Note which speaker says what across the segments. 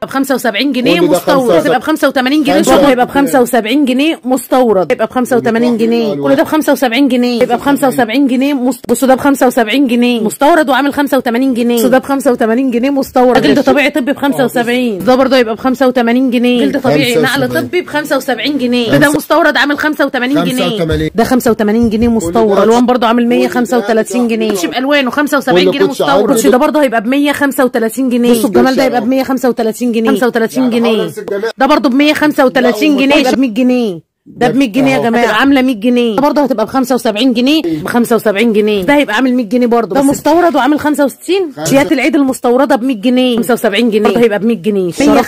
Speaker 1: ب 75 جنيه
Speaker 2: كل ده
Speaker 1: مستورد
Speaker 2: خمسة-
Speaker 1: هتبقى ب 85 جنيه
Speaker 2: خمسة-
Speaker 1: برضه هيبقى ب 75 جنيه مستورد هيبقى ب 85 جنيه كل ده ب 75 جنيه يبقى ب 75 جنيه مست- بصوا ده ب 75 جنيه مستورد وعامل 85 جنيه بصوا ده ب 85 جنيه مستورد جلد طبيعي طبي ب 75 ده برضه يبقى ب 85 جنيه جلد طبيعي نقل
Speaker 2: 75.
Speaker 1: طبي ب 75 جنيه ده مستورد عامل 85 جنيه
Speaker 2: 85.
Speaker 1: ده 85 جنيه مستورد
Speaker 2: ده-
Speaker 1: الوان برضه عامل
Speaker 2: كل ده
Speaker 1: 135 جنيه
Speaker 2: ده-
Speaker 1: كوتشي بالوانه 75
Speaker 2: كل
Speaker 1: جنيه
Speaker 2: كوتش
Speaker 1: مستورد
Speaker 2: عادي.
Speaker 1: كوتشي ده برضه هيبقى ب 135 جنيه بصوا الجمال ده هيبقى ب 135 جنيه 35
Speaker 2: يعني
Speaker 1: جنيه
Speaker 2: حوالي نفس الجمال.
Speaker 1: ده برضه ب 135 جنيه يبقى ب 100 جنيه ده ب 100 جنيه يا
Speaker 2: أهو.
Speaker 1: جماعه هتبقى عامله 100 جنيه ده برضه هتبقى ب 75 جنيه ب 75 جنيه ده هيبقى عامل 100 جنيه برضه ده مستورد وعامل 65 شيات العيد المستورده ب 100 جنيه 75 جنيه برضه هيبقى ب 100 جنيه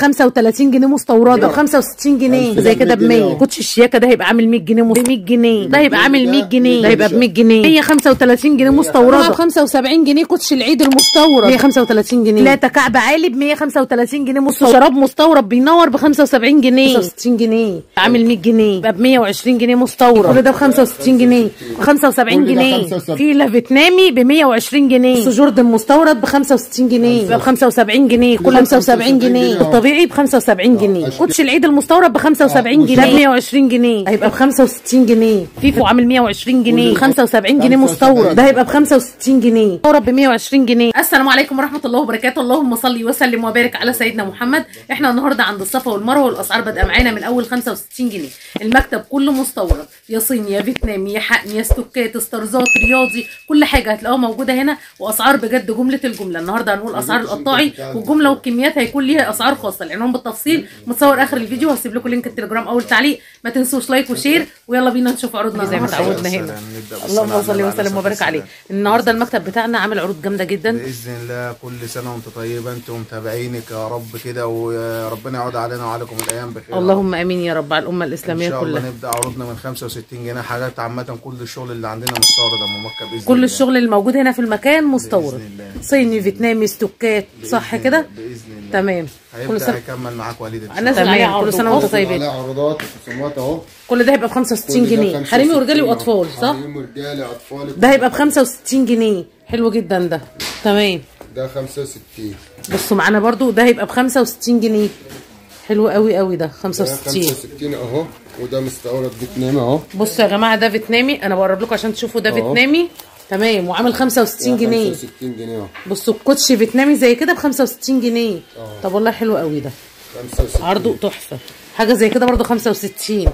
Speaker 1: 135 جنيه مستورده ب 65 جنيه زي كده ب 100 كوتش الشياكه ده هيبقى عامل 100 جنيه ب 100 جنيه ده هيبقى عامل 100 جنيه ده هيبقى ب 100 جنيه 135 جنيه مستورده ب 75 جنيه كوتش العيد المستورد 135 جنيه ثلاثه كعب عالي ب 135 جنيه مستورد شراب مستورد بينور ب 75 جنيه 65 جنيه عامل 100 جنيه يبقى ب 120 جنيه مستورد كل ده ب 65 جنيه 75
Speaker 2: كل ده
Speaker 1: جنيه
Speaker 2: 75.
Speaker 1: في لا فيتنامي ب 120 جنيه بص جوردن مستورد ب 65 جنيه يبقى ب 75 جنيه كل 75 جنيه الطبيعي ب 75 جنيه كوتش العيد المستورد ب 75 جنيه ده ب 120 جنيه هيبقى ب 65 جنيه فيفو عامل 120 جنيه 75 جنيه مستورد ده هيبقى ب 65 جنيه مستورد ب 120 جنيه السلام عليكم ورحمه الله وبركاته اللهم صل وسلم وبارك على سيدنا محمد احنا النهارده عند الصفا والمروه والاسعار بادئه معانا من اول 65 جنيه المكتب كله مستورد يا صيني يا فيتنامي يا حقن يا ستوكات استرزات رياضي كل حاجه هتلاقوها موجوده هنا واسعار بجد جمله الجمله النهارده هنقول اسعار القطاعي والجمله والكميات هيكون ليها اسعار خاصه العنوان بالتفصيل متصور اخر الفيديو هسيب لكم لينك التليجرام اول تعليق ما تنسوش لايك وشير ويلا بينا نشوف عروضنا زي ما تعودنا هنا اللهم صل وسلم وبارك عليه النهارده المكتب بتاعنا عامل عروض جامده جدا
Speaker 3: باذن الله كل سنه وانت طيبه انت ومتابعينك يا رب كده وربنا يعود علينا وعليكم الايام بخير
Speaker 1: اللهم امين يا رب على الامه
Speaker 3: ان
Speaker 1: الاسلاميه
Speaker 3: شاء الله
Speaker 1: كلها
Speaker 3: نبدا عروضنا من 65 جنيه حاجات عامه كل الشغل اللي عندنا مستورد يا ام مكه باذن
Speaker 1: كل
Speaker 3: الله.
Speaker 1: الشغل اللي موجود هنا في المكان مستورد
Speaker 3: بإذن الله.
Speaker 1: صيني فيتنامي ستوكات صح كده
Speaker 3: باذن الله
Speaker 1: تمام كل
Speaker 3: هيبدا
Speaker 1: سنه
Speaker 3: هيكمل معاك وليد ان شاء
Speaker 1: الناس
Speaker 3: الله
Speaker 1: اللي عليها كل سنه وانتم طيبين
Speaker 2: عليه عروضات وخصومات اهو
Speaker 1: كل ده هيبقى ب 65
Speaker 2: كل ده
Speaker 1: جنيه
Speaker 2: 65
Speaker 1: حريمي ورجالي
Speaker 2: أهو.
Speaker 1: واطفال صح
Speaker 2: حريمي ورجالي اطفال
Speaker 1: ده هيبقى ب 65 جنيه حلو جدا ده تمام
Speaker 2: ده 65
Speaker 1: بصوا معانا برضو ده هيبقى ب 65 جنيه حلو قوي قوي ده
Speaker 2: ده
Speaker 1: 65
Speaker 2: 65 اهو وده مستورد فيتنامي اهو
Speaker 1: بصوا يا جماعه ده فيتنامي انا بقرب لكم عشان تشوفوا ده
Speaker 2: أهو.
Speaker 1: فيتنامي تمام وعامل 65 جنيه
Speaker 2: 65 جنيه اهو
Speaker 1: بصوا الكوتش فيتنامي زي كده ب 65 جنيه طب والله حلو قوي ده
Speaker 2: 65
Speaker 1: عرضه تحفه حاجه زي كده برضو 65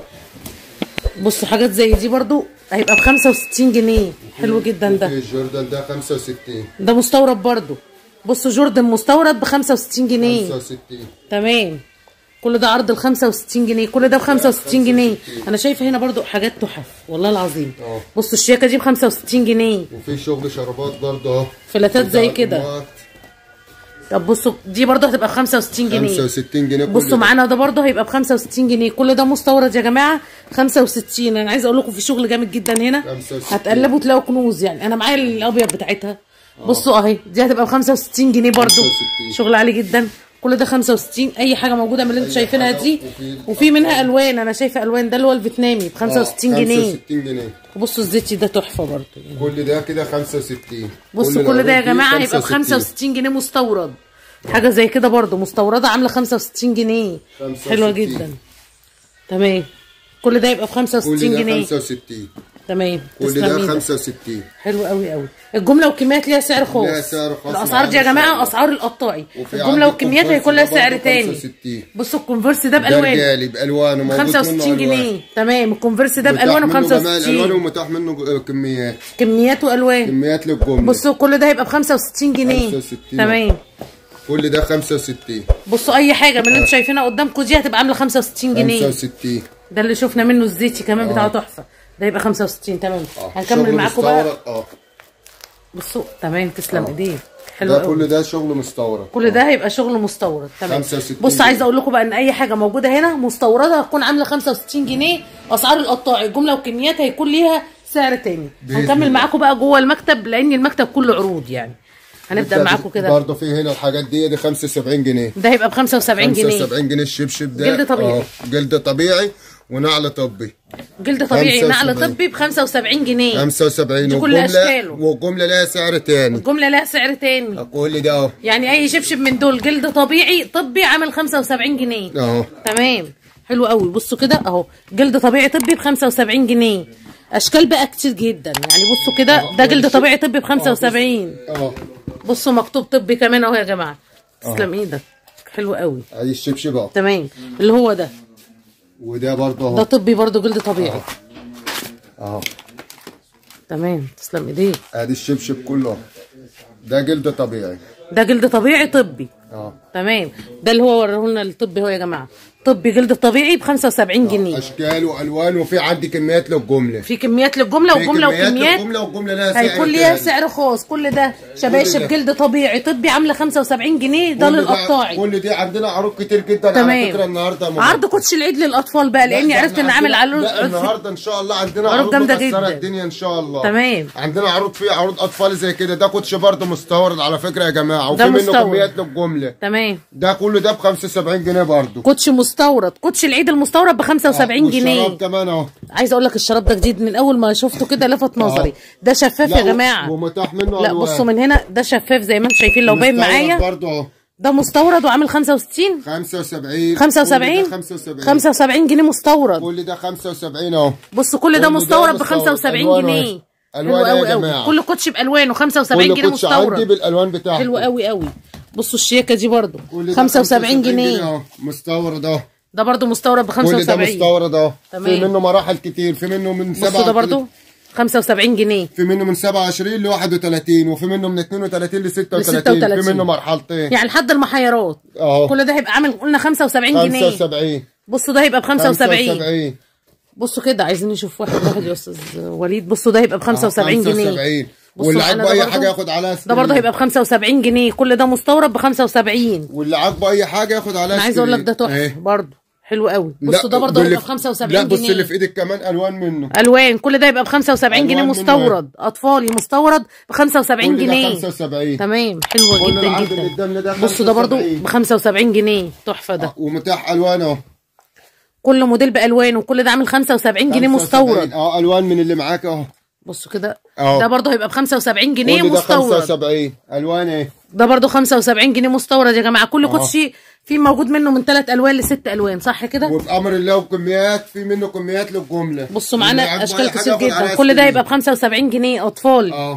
Speaker 1: بصوا حاجات زي دي برضو هيبقى ب 65 جنيه حلو جدا ده
Speaker 2: في الجوردن ده 65
Speaker 1: ده مستورد برضو بصوا جوردن مستورد ب 65 جنيه
Speaker 2: 65
Speaker 1: تمام كل ده عرض ال 65 جنيه كل ده ب 65 جنيه انا شايفه هنا برضو حاجات تحف والله العظيم
Speaker 2: اه.
Speaker 1: بصوا الشياكه دي ب 65 جنيه
Speaker 2: وفي شغل شرابات برضه اهو
Speaker 1: فلاتات زي
Speaker 2: وده
Speaker 1: كده
Speaker 2: ألبومات
Speaker 1: طب بصوا دي برضو هتبقى ب 65 جنيه
Speaker 2: 65 جنيه كل
Speaker 1: بصوا
Speaker 2: ده.
Speaker 1: معانا ده برضه هيبقى ب 65 جنيه كل ده مستورد يا جماعه 65 انا عايزه اقول لكم في شغل جامد جدا هنا
Speaker 2: 65.
Speaker 1: هتقلبوا تلاقوا كنوز يعني انا معايا الابيض بتاعتها بصوا اهي دي هتبقى ب 65 جنيه برضه
Speaker 2: 65.
Speaker 1: شغل عالي جدا كل ده 65 اي حاجه موجوده من اللي انتوا شايفينها
Speaker 2: حاجة
Speaker 1: دي
Speaker 2: وفي-
Speaker 1: وفي منها الوان انا شايفه الوان ده اللي هو الفيتنامي ب 65
Speaker 2: آه،
Speaker 1: جنيه
Speaker 2: 65 جنيه
Speaker 1: وبصوا الزيتي ده تحفه برضه يعني
Speaker 2: كل ده كده 65
Speaker 1: بصوا كل ده يا
Speaker 2: العروض دي
Speaker 1: جماعه هيبقى ب 65 جنيه مستورد حاجه زي كده برضه مستورده عامله 65 جنيه
Speaker 2: 65.
Speaker 1: حلوه جدا تمام كل ده يبقى ب 65
Speaker 2: كل ده
Speaker 1: جنيه
Speaker 2: 65
Speaker 1: تمام
Speaker 2: كل
Speaker 1: تسلمي
Speaker 2: ده
Speaker 1: ده.
Speaker 2: 65
Speaker 1: حلو قوي قوي الجمله والكميات ليها سعر خاص
Speaker 2: ليها سعر خاص
Speaker 1: الاسعار دي يا
Speaker 2: معانا
Speaker 1: جماعه
Speaker 2: إن شاء
Speaker 1: اسعار القطاعي
Speaker 2: وفي
Speaker 1: الجمله
Speaker 2: عندك
Speaker 1: والكميات
Speaker 2: كونفرس
Speaker 1: هيكون لها
Speaker 2: ده
Speaker 1: سعر
Speaker 2: برضه
Speaker 1: تاني
Speaker 2: 65.
Speaker 1: بصوا الكونفرس ده
Speaker 2: ده
Speaker 1: بالوان
Speaker 2: رجالي بالوانه موجود
Speaker 1: 65
Speaker 2: منه ألوان.
Speaker 1: جنيه تمام الكونفرس ده
Speaker 2: متاح
Speaker 1: بالوانه ب
Speaker 2: منه جمال الوان
Speaker 1: 65
Speaker 2: ومتاح منه كميات
Speaker 1: كميات والوان
Speaker 2: كميات للجمله
Speaker 1: بصوا كل ده هيبقى ب 65 جنيه
Speaker 2: 65
Speaker 1: تمام
Speaker 2: كل ده 65
Speaker 1: بصوا اي حاجه من اللي انتوا شايفينها قدامكم دي هتبقى عامله 65 جنيه
Speaker 2: 65
Speaker 1: ده اللي شفنا منه الزيتي كمان بتاعه تحفه ده يبقى 65 تمام
Speaker 2: اه
Speaker 1: هنكمل
Speaker 2: شغل
Speaker 1: معاكم بقى
Speaker 2: مستورد، اه
Speaker 1: بصوا تمام تسلم ايديك حلو
Speaker 2: ده
Speaker 1: قوي
Speaker 2: كل ده شغل مستورد
Speaker 1: كل ده هيبقى شغل مستورد تمام
Speaker 2: 65
Speaker 1: بص
Speaker 2: جنيه.
Speaker 1: عايزه اقول لكم بقى ان اي حاجه موجوده هنا مستورده هتكون عامله 65 جنيه اسعار القطاعي الجمله والكميات هيكون ليها سعر تاني
Speaker 2: بإذن
Speaker 1: هنكمل
Speaker 2: الله.
Speaker 1: معاكم بقى جوه المكتب لان المكتب كله عروض يعني هنبدا معاكم كده
Speaker 2: برضه في هنا الحاجات دي دي 75 جنيه
Speaker 1: ده هيبقى ب 75 جنيه
Speaker 2: 75 جنيه الشبشب ده
Speaker 1: جلد طبيعي.
Speaker 2: اه جلد طبيعي ونعل طبي
Speaker 1: جلد طبيعي
Speaker 2: 75.
Speaker 1: نقل طبي ب 75 جنيه
Speaker 2: 75
Speaker 1: دي كل
Speaker 2: والجمله
Speaker 1: أشكاله.
Speaker 2: والجمله لها سعر تاني
Speaker 1: الجمله لها سعر تاني
Speaker 2: كل ده اهو
Speaker 1: يعني اي شبشب من دول جلد طبيعي طبي عامل 75 جنيه
Speaker 2: اهو
Speaker 1: تمام حلو قوي بصوا كده اهو جلد طبيعي طبي ب 75 جنيه اشكال بقى كتير جدا يعني بصوا كده ده جلد طبيعي طبي ب 75
Speaker 2: اهو
Speaker 1: بصوا مكتوب طبي كمان اهو يا جماعه تسلم ايدك حلو قوي
Speaker 2: ادي الشبشب اهو
Speaker 1: تمام اللي هو ده
Speaker 2: وده برضه
Speaker 1: ده
Speaker 2: اهو
Speaker 1: طبي برضو جلد طبيعي
Speaker 2: اهو
Speaker 1: تمام تسلم ايديك
Speaker 2: ادي الشبشب كله اهو. ده جلد طبيعي
Speaker 1: ده جلد طبيعي طبي
Speaker 2: اه
Speaker 1: تمام ده اللي هو وراه لنا الطبي هو يا جماعه طبي جلد طبيعي ب 75 جنيه
Speaker 2: اشكال والوان وفي عندي كميات للجمله
Speaker 1: في كميات للجمله
Speaker 2: في
Speaker 1: وجمله
Speaker 2: كميات
Speaker 1: وكميات
Speaker 2: للجمله والجمله لها سعر
Speaker 1: هيكون ليها
Speaker 2: تاني.
Speaker 1: سعر خاص كل ده
Speaker 2: كل
Speaker 1: شباشب
Speaker 2: ده.
Speaker 1: جلد طبيعي طبي عامله 75 جنيه ده
Speaker 2: كل
Speaker 1: للقطاعي
Speaker 2: كل دي عندنا عروض كتير جدا على
Speaker 1: تمام
Speaker 2: فكره النهارده يا ماما.
Speaker 1: عرض كوتش العيد للاطفال بقى
Speaker 2: لا،
Speaker 1: لاني
Speaker 2: ده
Speaker 1: عرفت
Speaker 2: احنا
Speaker 1: ان عامل
Speaker 2: عندنا-
Speaker 1: على
Speaker 2: لا
Speaker 1: عروض
Speaker 2: النهارده ان شاء الله عندنا
Speaker 1: عروض
Speaker 2: عروض
Speaker 1: جامدة
Speaker 2: مكسره
Speaker 1: جدا.
Speaker 2: الدنيا ان شاء الله
Speaker 1: تمام.
Speaker 2: عندنا عروض فيه عروض اطفال زي كده ده كوتش برضه مستورد على فكره يا جماعه
Speaker 1: ده
Speaker 2: وفي منه
Speaker 1: مستورد.
Speaker 2: كميات للجمله
Speaker 1: تمام
Speaker 2: ده كله ده ب 75 جنيه برضه
Speaker 1: كوتش مستورد كوتش العيد المستورد ب 75 جنيه
Speaker 2: والشراب كمان اهو
Speaker 1: عايزه اقول لك الشراب ده جديد من اول ما شفته كده لفت نظري ده شفاف
Speaker 2: لا،
Speaker 1: يا جماعه
Speaker 2: ومتاح منه
Speaker 1: لا
Speaker 2: ألوان.
Speaker 1: بصوا من هنا ده شفاف زي ما انتم شايفين لو باين
Speaker 2: مستورد
Speaker 1: معايا
Speaker 2: برضه اهو
Speaker 1: ده مستورد وعامل 65
Speaker 2: 75
Speaker 1: 75
Speaker 2: كل ده 75
Speaker 1: 75 جنيه مستورد
Speaker 2: كل ده 75 اهو
Speaker 1: بصوا كل ده
Speaker 2: كل ده
Speaker 1: مستورد ب
Speaker 2: مستورد.
Speaker 1: 75
Speaker 2: ألوانه
Speaker 1: جنيه
Speaker 2: أهي.
Speaker 1: حلو
Speaker 2: ألوانه يا
Speaker 1: قوي قوي
Speaker 2: جماعة.
Speaker 1: كل كوتش بالوانه 75
Speaker 2: كل
Speaker 1: جنيه
Speaker 2: كوتش عندي
Speaker 1: مستورد
Speaker 2: بالالوان بتاعته
Speaker 1: حلو قوي قوي بصوا الشياكه دي برضو
Speaker 2: كل ده
Speaker 1: 75 جنيه
Speaker 2: اهو مستورد اهو
Speaker 1: ده برضو مستورد ب
Speaker 2: كل ده
Speaker 1: 75
Speaker 2: مستورد اهو
Speaker 1: تمام.
Speaker 2: في منه مراحل كتير في منه من
Speaker 1: بصوا
Speaker 2: 7
Speaker 1: ده برضو 75 جنيه
Speaker 2: في منه من 27 ل 31 وفي منه من 32 ل 36
Speaker 1: 36.
Speaker 2: في منه مرحلتين
Speaker 1: يعني لحد المحيرات
Speaker 2: اهو
Speaker 1: كل ده هيبقى عامل قلنا 75 جنيه
Speaker 2: 75
Speaker 1: بصوا ده هيبقى ب 75
Speaker 2: 75
Speaker 1: بصوا كده عايزين نشوف واحد واحد يا استاذ وليد بصوا ده هيبقى ب 75 جنيه
Speaker 2: 75
Speaker 1: بصوا
Speaker 2: واللي
Speaker 1: معانا
Speaker 2: عاجبه
Speaker 1: ده
Speaker 2: اي
Speaker 1: برضو.
Speaker 2: حاجه ياخد عليها
Speaker 1: ده برضه
Speaker 2: سكرين.
Speaker 1: هيبقى ب 75 جنيه كل ده مستورد ب 75
Speaker 2: واللي عاجبه اي حاجه ياخد عليها
Speaker 1: انا عايزه اقول لك ده
Speaker 2: سكرين.
Speaker 1: تحفه
Speaker 2: اهي.
Speaker 1: برضه حلو قوي
Speaker 2: لا،
Speaker 1: بصوا ده برضه
Speaker 2: واللي
Speaker 1: هيبقى ب
Speaker 2: في-
Speaker 1: 75
Speaker 2: لا بص
Speaker 1: جنيه
Speaker 2: اللي في ايدك كمان الوان منه
Speaker 1: الوان كل ده يبقى ب 75 جنيه
Speaker 2: ألوان منه
Speaker 1: مستورد اطفالي مستورد ب 75
Speaker 2: كل ده
Speaker 1: جنيه
Speaker 2: 75
Speaker 1: تمام حلوه
Speaker 2: كل
Speaker 1: جدا
Speaker 2: العرض اللي
Speaker 1: جدا
Speaker 2: قدامنا ده
Speaker 1: بصوا ده برضه
Speaker 2: 75.
Speaker 1: ب 75 جنيه تحفه ده
Speaker 2: ومتاح الوان اهو
Speaker 1: كل موديل بالوانه وكل ده عامل 75 جنيه
Speaker 2: 75.
Speaker 1: مستورد
Speaker 2: اه الوان من اللي معاك اهو
Speaker 1: بصوا كده
Speaker 2: أهو.
Speaker 1: ده برضه هيبقى ب 75 جنيه
Speaker 2: كل ده
Speaker 1: مستورد
Speaker 2: 75 الوان ايه
Speaker 1: ده برضه 75 جنيه مستورد يا جماعه كل كوتشي في موجود منه من ثلاث الوان لست الوان صح كده
Speaker 2: وبامر الله وكميات في منه كميات للجمله
Speaker 1: بصوا
Speaker 2: اللي
Speaker 1: معانا
Speaker 2: عاجبه
Speaker 1: اشكال
Speaker 2: أي حاجة
Speaker 1: كتير
Speaker 2: ياخد
Speaker 1: جدا
Speaker 2: عليها
Speaker 1: كل ده
Speaker 2: سكرين.
Speaker 1: يبقى ب 75 جنيه اطفال
Speaker 2: اه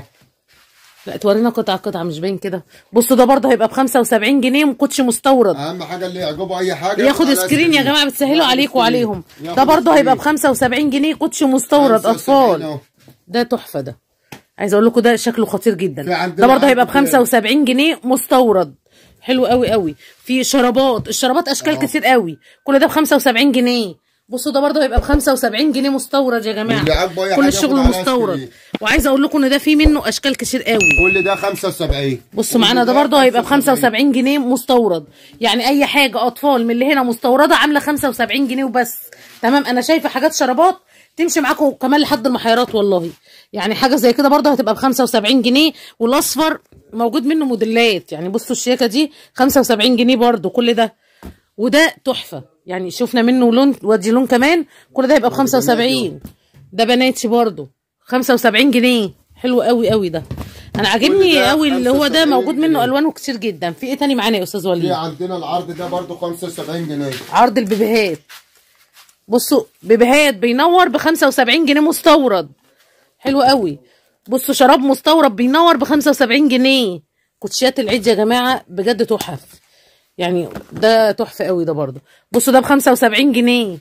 Speaker 1: لا تورينا قطعه قطعه مش باين كده بصوا ده برضه هيبقى ب 75 جنيه كوتش مستورد
Speaker 2: اهم حاجه اللي يعجبه اي حاجه
Speaker 1: ياخد
Speaker 2: عليها
Speaker 1: سكرين يا جماعه بتسهلوا
Speaker 2: ياخد
Speaker 1: عليكم
Speaker 2: سكرين.
Speaker 1: وعليهم
Speaker 2: ياخد
Speaker 1: ده برضه هيبقى ب
Speaker 2: سكرين.
Speaker 1: 75 جنيه كوتش مستورد
Speaker 2: 75
Speaker 1: اطفال
Speaker 2: أهو.
Speaker 1: ده تحفه ده عايزه اقول لكم ده شكله خطير
Speaker 2: في
Speaker 1: جدا
Speaker 2: عندنا
Speaker 1: ده برضه هيبقى ب
Speaker 2: عندنا-
Speaker 1: 75 جنيه مستورد حلو قوي قوي في شرابات الشرابات اشكال كتير قوي كل ده ب 75 جنيه بصوا ده برضه هيبقى ب 75 جنيه مستورد يا جماعه
Speaker 2: واللي عاجبه أي
Speaker 1: كل
Speaker 2: حاجة
Speaker 1: الشغل
Speaker 2: ياخد عليها
Speaker 1: مستورد
Speaker 2: سكرين.
Speaker 1: وعايزه اقول لكم ان ده في منه اشكال كتير قوي
Speaker 2: كل ده 75
Speaker 1: بصوا
Speaker 2: كل
Speaker 1: معانا ده برضه هيبقى ب 75 جنيه مستورد يعني اي حاجه اطفال من اللي هنا مستورده عامله 75 جنيه وبس تمام انا شايفه حاجات شرابات تمشي معاكم كمان لحد المحيرات والله يعني حاجه زي كده برضه هتبقى ب 75 جنيه والاصفر موجود منه موديلات يعني بصوا الشياكه دي 75 جنيه برضه كل ده وده تحفه يعني شفنا منه لون ودي لون كمان كل ده هيبقى ب 75 ده بناتي برضه 75 جنيه حلو قوي قوي ده انا
Speaker 2: كل
Speaker 1: عاجبني
Speaker 2: ده
Speaker 1: قوي اللي هو ده
Speaker 2: 75
Speaker 1: موجود منه
Speaker 2: جنيه.
Speaker 1: الوانه كتير جدا في ايه تاني معانا يا استاذ
Speaker 2: في
Speaker 1: وليد
Speaker 2: عندنا العرض ده برضو 75 جنيه
Speaker 1: عرض البيبيهات بصوا بيبيهات بينور ب 75 جنيه مستورد حلو قوي بصوا شراب مستورد بينور ب 75 جنيه كوتشيات العيد يا جماعه بجد تحف يعني ده تحفه قوي ده برضه بصوا ده ب 75 جنيه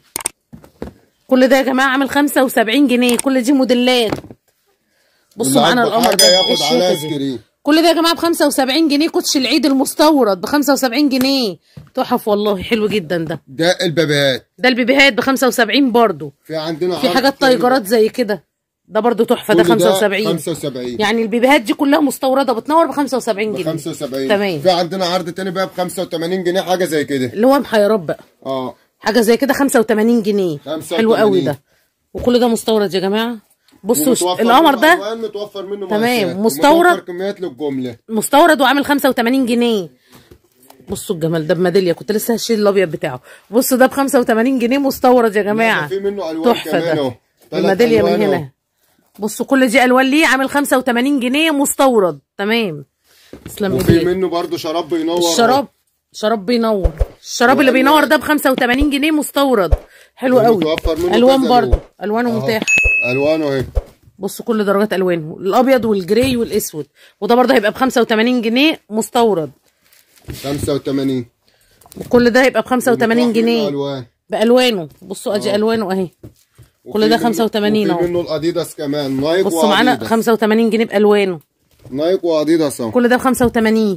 Speaker 1: كل ده يا جماعه عامل 75 جنيه كل دي موديلات بصوا
Speaker 2: اللي
Speaker 1: معانا
Speaker 2: عاجبه
Speaker 1: القمر
Speaker 2: حاجة
Speaker 1: ده إيه
Speaker 2: ياخد عليها
Speaker 1: الشيكة دي؟
Speaker 2: سكرين.
Speaker 1: كل ده يا جماعه ب 75 جنيه كوتش العيد المستورد ب 75 جنيه تحف والله حلو جدا ده
Speaker 2: ده البابات
Speaker 1: ده البيبيهات ب 75 برضه
Speaker 2: في عندنا
Speaker 1: في
Speaker 2: عرض
Speaker 1: حاجات
Speaker 2: تاني.
Speaker 1: طيجرات زي كده ده برضه تحفه ده
Speaker 2: كل ده
Speaker 1: 75
Speaker 2: 75
Speaker 1: يعني البيبيهات دي كلها مستورده بتنور ب 75
Speaker 2: ب
Speaker 1: جنيه
Speaker 2: 75
Speaker 1: تمام
Speaker 2: في عندنا عرض تاني بقى ب 85 جنيه حاجه زي كده
Speaker 1: اللي هو محيرات بقى
Speaker 2: اه
Speaker 1: حاجه زي كده 85 جنيه
Speaker 2: 85.
Speaker 1: حلو قوي ده وكل ده مستورد يا جماعه بصوا
Speaker 2: ومتوفر
Speaker 1: القمر
Speaker 2: منه
Speaker 1: ده
Speaker 2: ألوان، متوفر منه
Speaker 1: تمام،
Speaker 2: مقاسات،
Speaker 1: مستورد.
Speaker 2: ومتوفر كميات للجمله
Speaker 1: مستورد وعامل 85 جنيه بصوا الجمال ده بميداليه كنت لسه هشيل الابيض بتاعه بصوا ده ب 85 جنيه مستورد يا جماعه
Speaker 2: في منه الوان
Speaker 1: تحفه
Speaker 2: كمان
Speaker 1: ده
Speaker 2: اهو تلات
Speaker 1: الميداليه من
Speaker 2: ألوان أهو.
Speaker 1: هنا بصوا كل دي الوان ليه عامل 85 جنيه مستورد تمام تسلم
Speaker 2: وفي
Speaker 1: ايديك
Speaker 2: منه برضو شراب بينور أهو.
Speaker 1: الشراب شراب بينور الشراب اللي
Speaker 2: وألوان.
Speaker 1: بينور ده ب 85 جنيه مستورد حلو قوي
Speaker 2: ومتوفر منه
Speaker 1: الوان
Speaker 2: كذا
Speaker 1: برضه
Speaker 2: لون.
Speaker 1: الوانه
Speaker 2: أهو.
Speaker 1: متاحه
Speaker 2: الوانه اهي
Speaker 1: بصوا كل درجات الوانه الابيض والجراي والاسود وده برضه هيبقى ب 85 جنيه مستورد
Speaker 2: 85
Speaker 1: وكل ده هيبقى ب 85
Speaker 2: ومتوفر منه
Speaker 1: جنيه
Speaker 2: الوان
Speaker 1: بالوانه بصوا ادي الوانه اهي كل ده
Speaker 2: وفي منه-
Speaker 1: 85
Speaker 2: وفي
Speaker 1: اهو
Speaker 2: منه الاديداس كمان نايك
Speaker 1: بصوا معانا
Speaker 2: واديداس
Speaker 1: 85 جنيه بالوانه
Speaker 2: نايك واديداس اهو
Speaker 1: كل ده ب 85